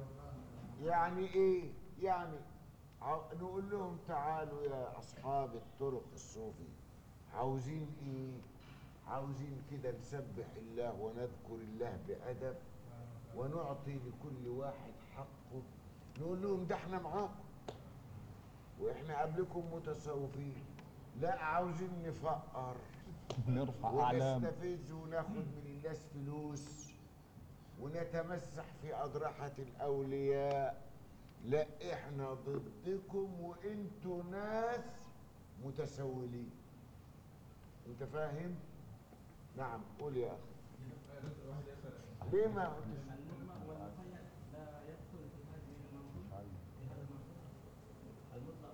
يعني ايه يعني عاو- نقول لهم تعالوا يا اصحاب الطرق الصوفي عاوزين ايه عاوزين كده نسبح الله ونذكر الله بادب ونعطي لكل واحد حقه نقول لهم ده احنا معاكم واحنا قبلكم متصوفين لا عاوزين نفقر نرفع أعلام ونستفز وناخد من الناس فلوس ونتمسح في أضرحة الأولياء لا إحنا ضدكم وإنتوا ناس متسولين أنت فاهم؟ نعم قول يا أخي ليه ما قلتش؟ والمقيد لا يدخل في هذه المنظومة في هذا المنظوم المطلق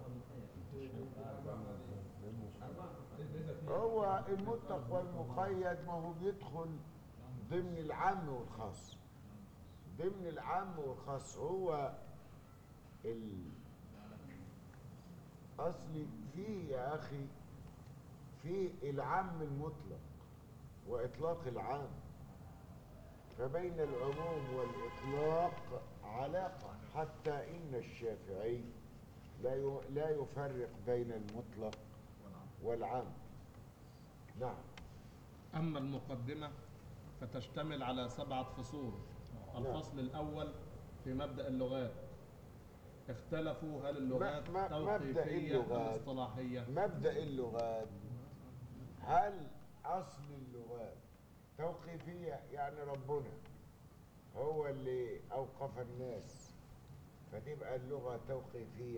والمقيد هو المطلق والمقيد ما هو بيدخل ضمن العام والخاص ضمن العام والخاص هو ال اصلي فيه يا اخي في العام المطلق واطلاق العام فبين العموم والاطلاق علاقه حتى ان الشافعي لا ي- لا يفرق بين المطلق والعام نعم أما المقدمة فتشتمل على سبعة فصول الفصل الأول في مبدأ اللغات اختلفوا هل اللغات ما- ما- مبدأ توقيفية أم اللغات. اصطلاحية مبدأ اللغات هل أصل اللغات توقيفية يعني ربنا هو اللي أوقف الناس فتبقى اللغة توقيفية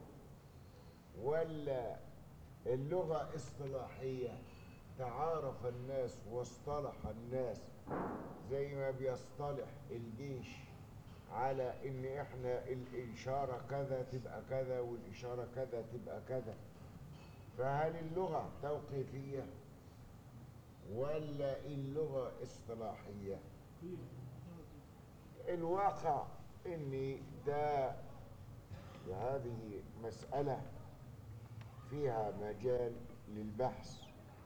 ولا اللغة اصطلاحية تعارف الناس واصطلح الناس زي ما بيصطلح الجيش على ان احنا الاشاره كذا تبقى كذا والاشاره كذا تبقى كذا فهل اللغه توقيفيه ولا اللغه اصطلاحيه الواقع ان ده هذه مساله فيها مجال للبحث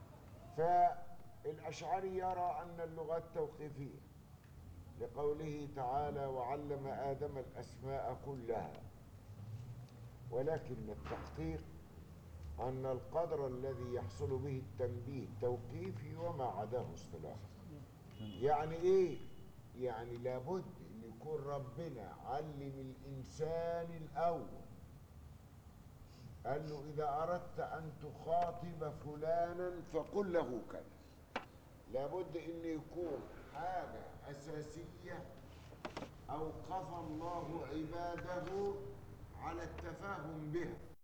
فالاشعري يرى ان اللغات توقيفيه لقوله تعالى وعلم آدم الأسماء كلها ولكن التحقيق أن القدر الذي يحصل به التنبيه توقيفي وما عداه اصطلاحي يعني إيه؟ يعني لابد أن يكون ربنا علم الإنسان الأول قال له إذا أردت أن تخاطب فلانا فقل له كذا لابد ان يكون حاجة اساسية اوقف الله عباده على التفاهم بها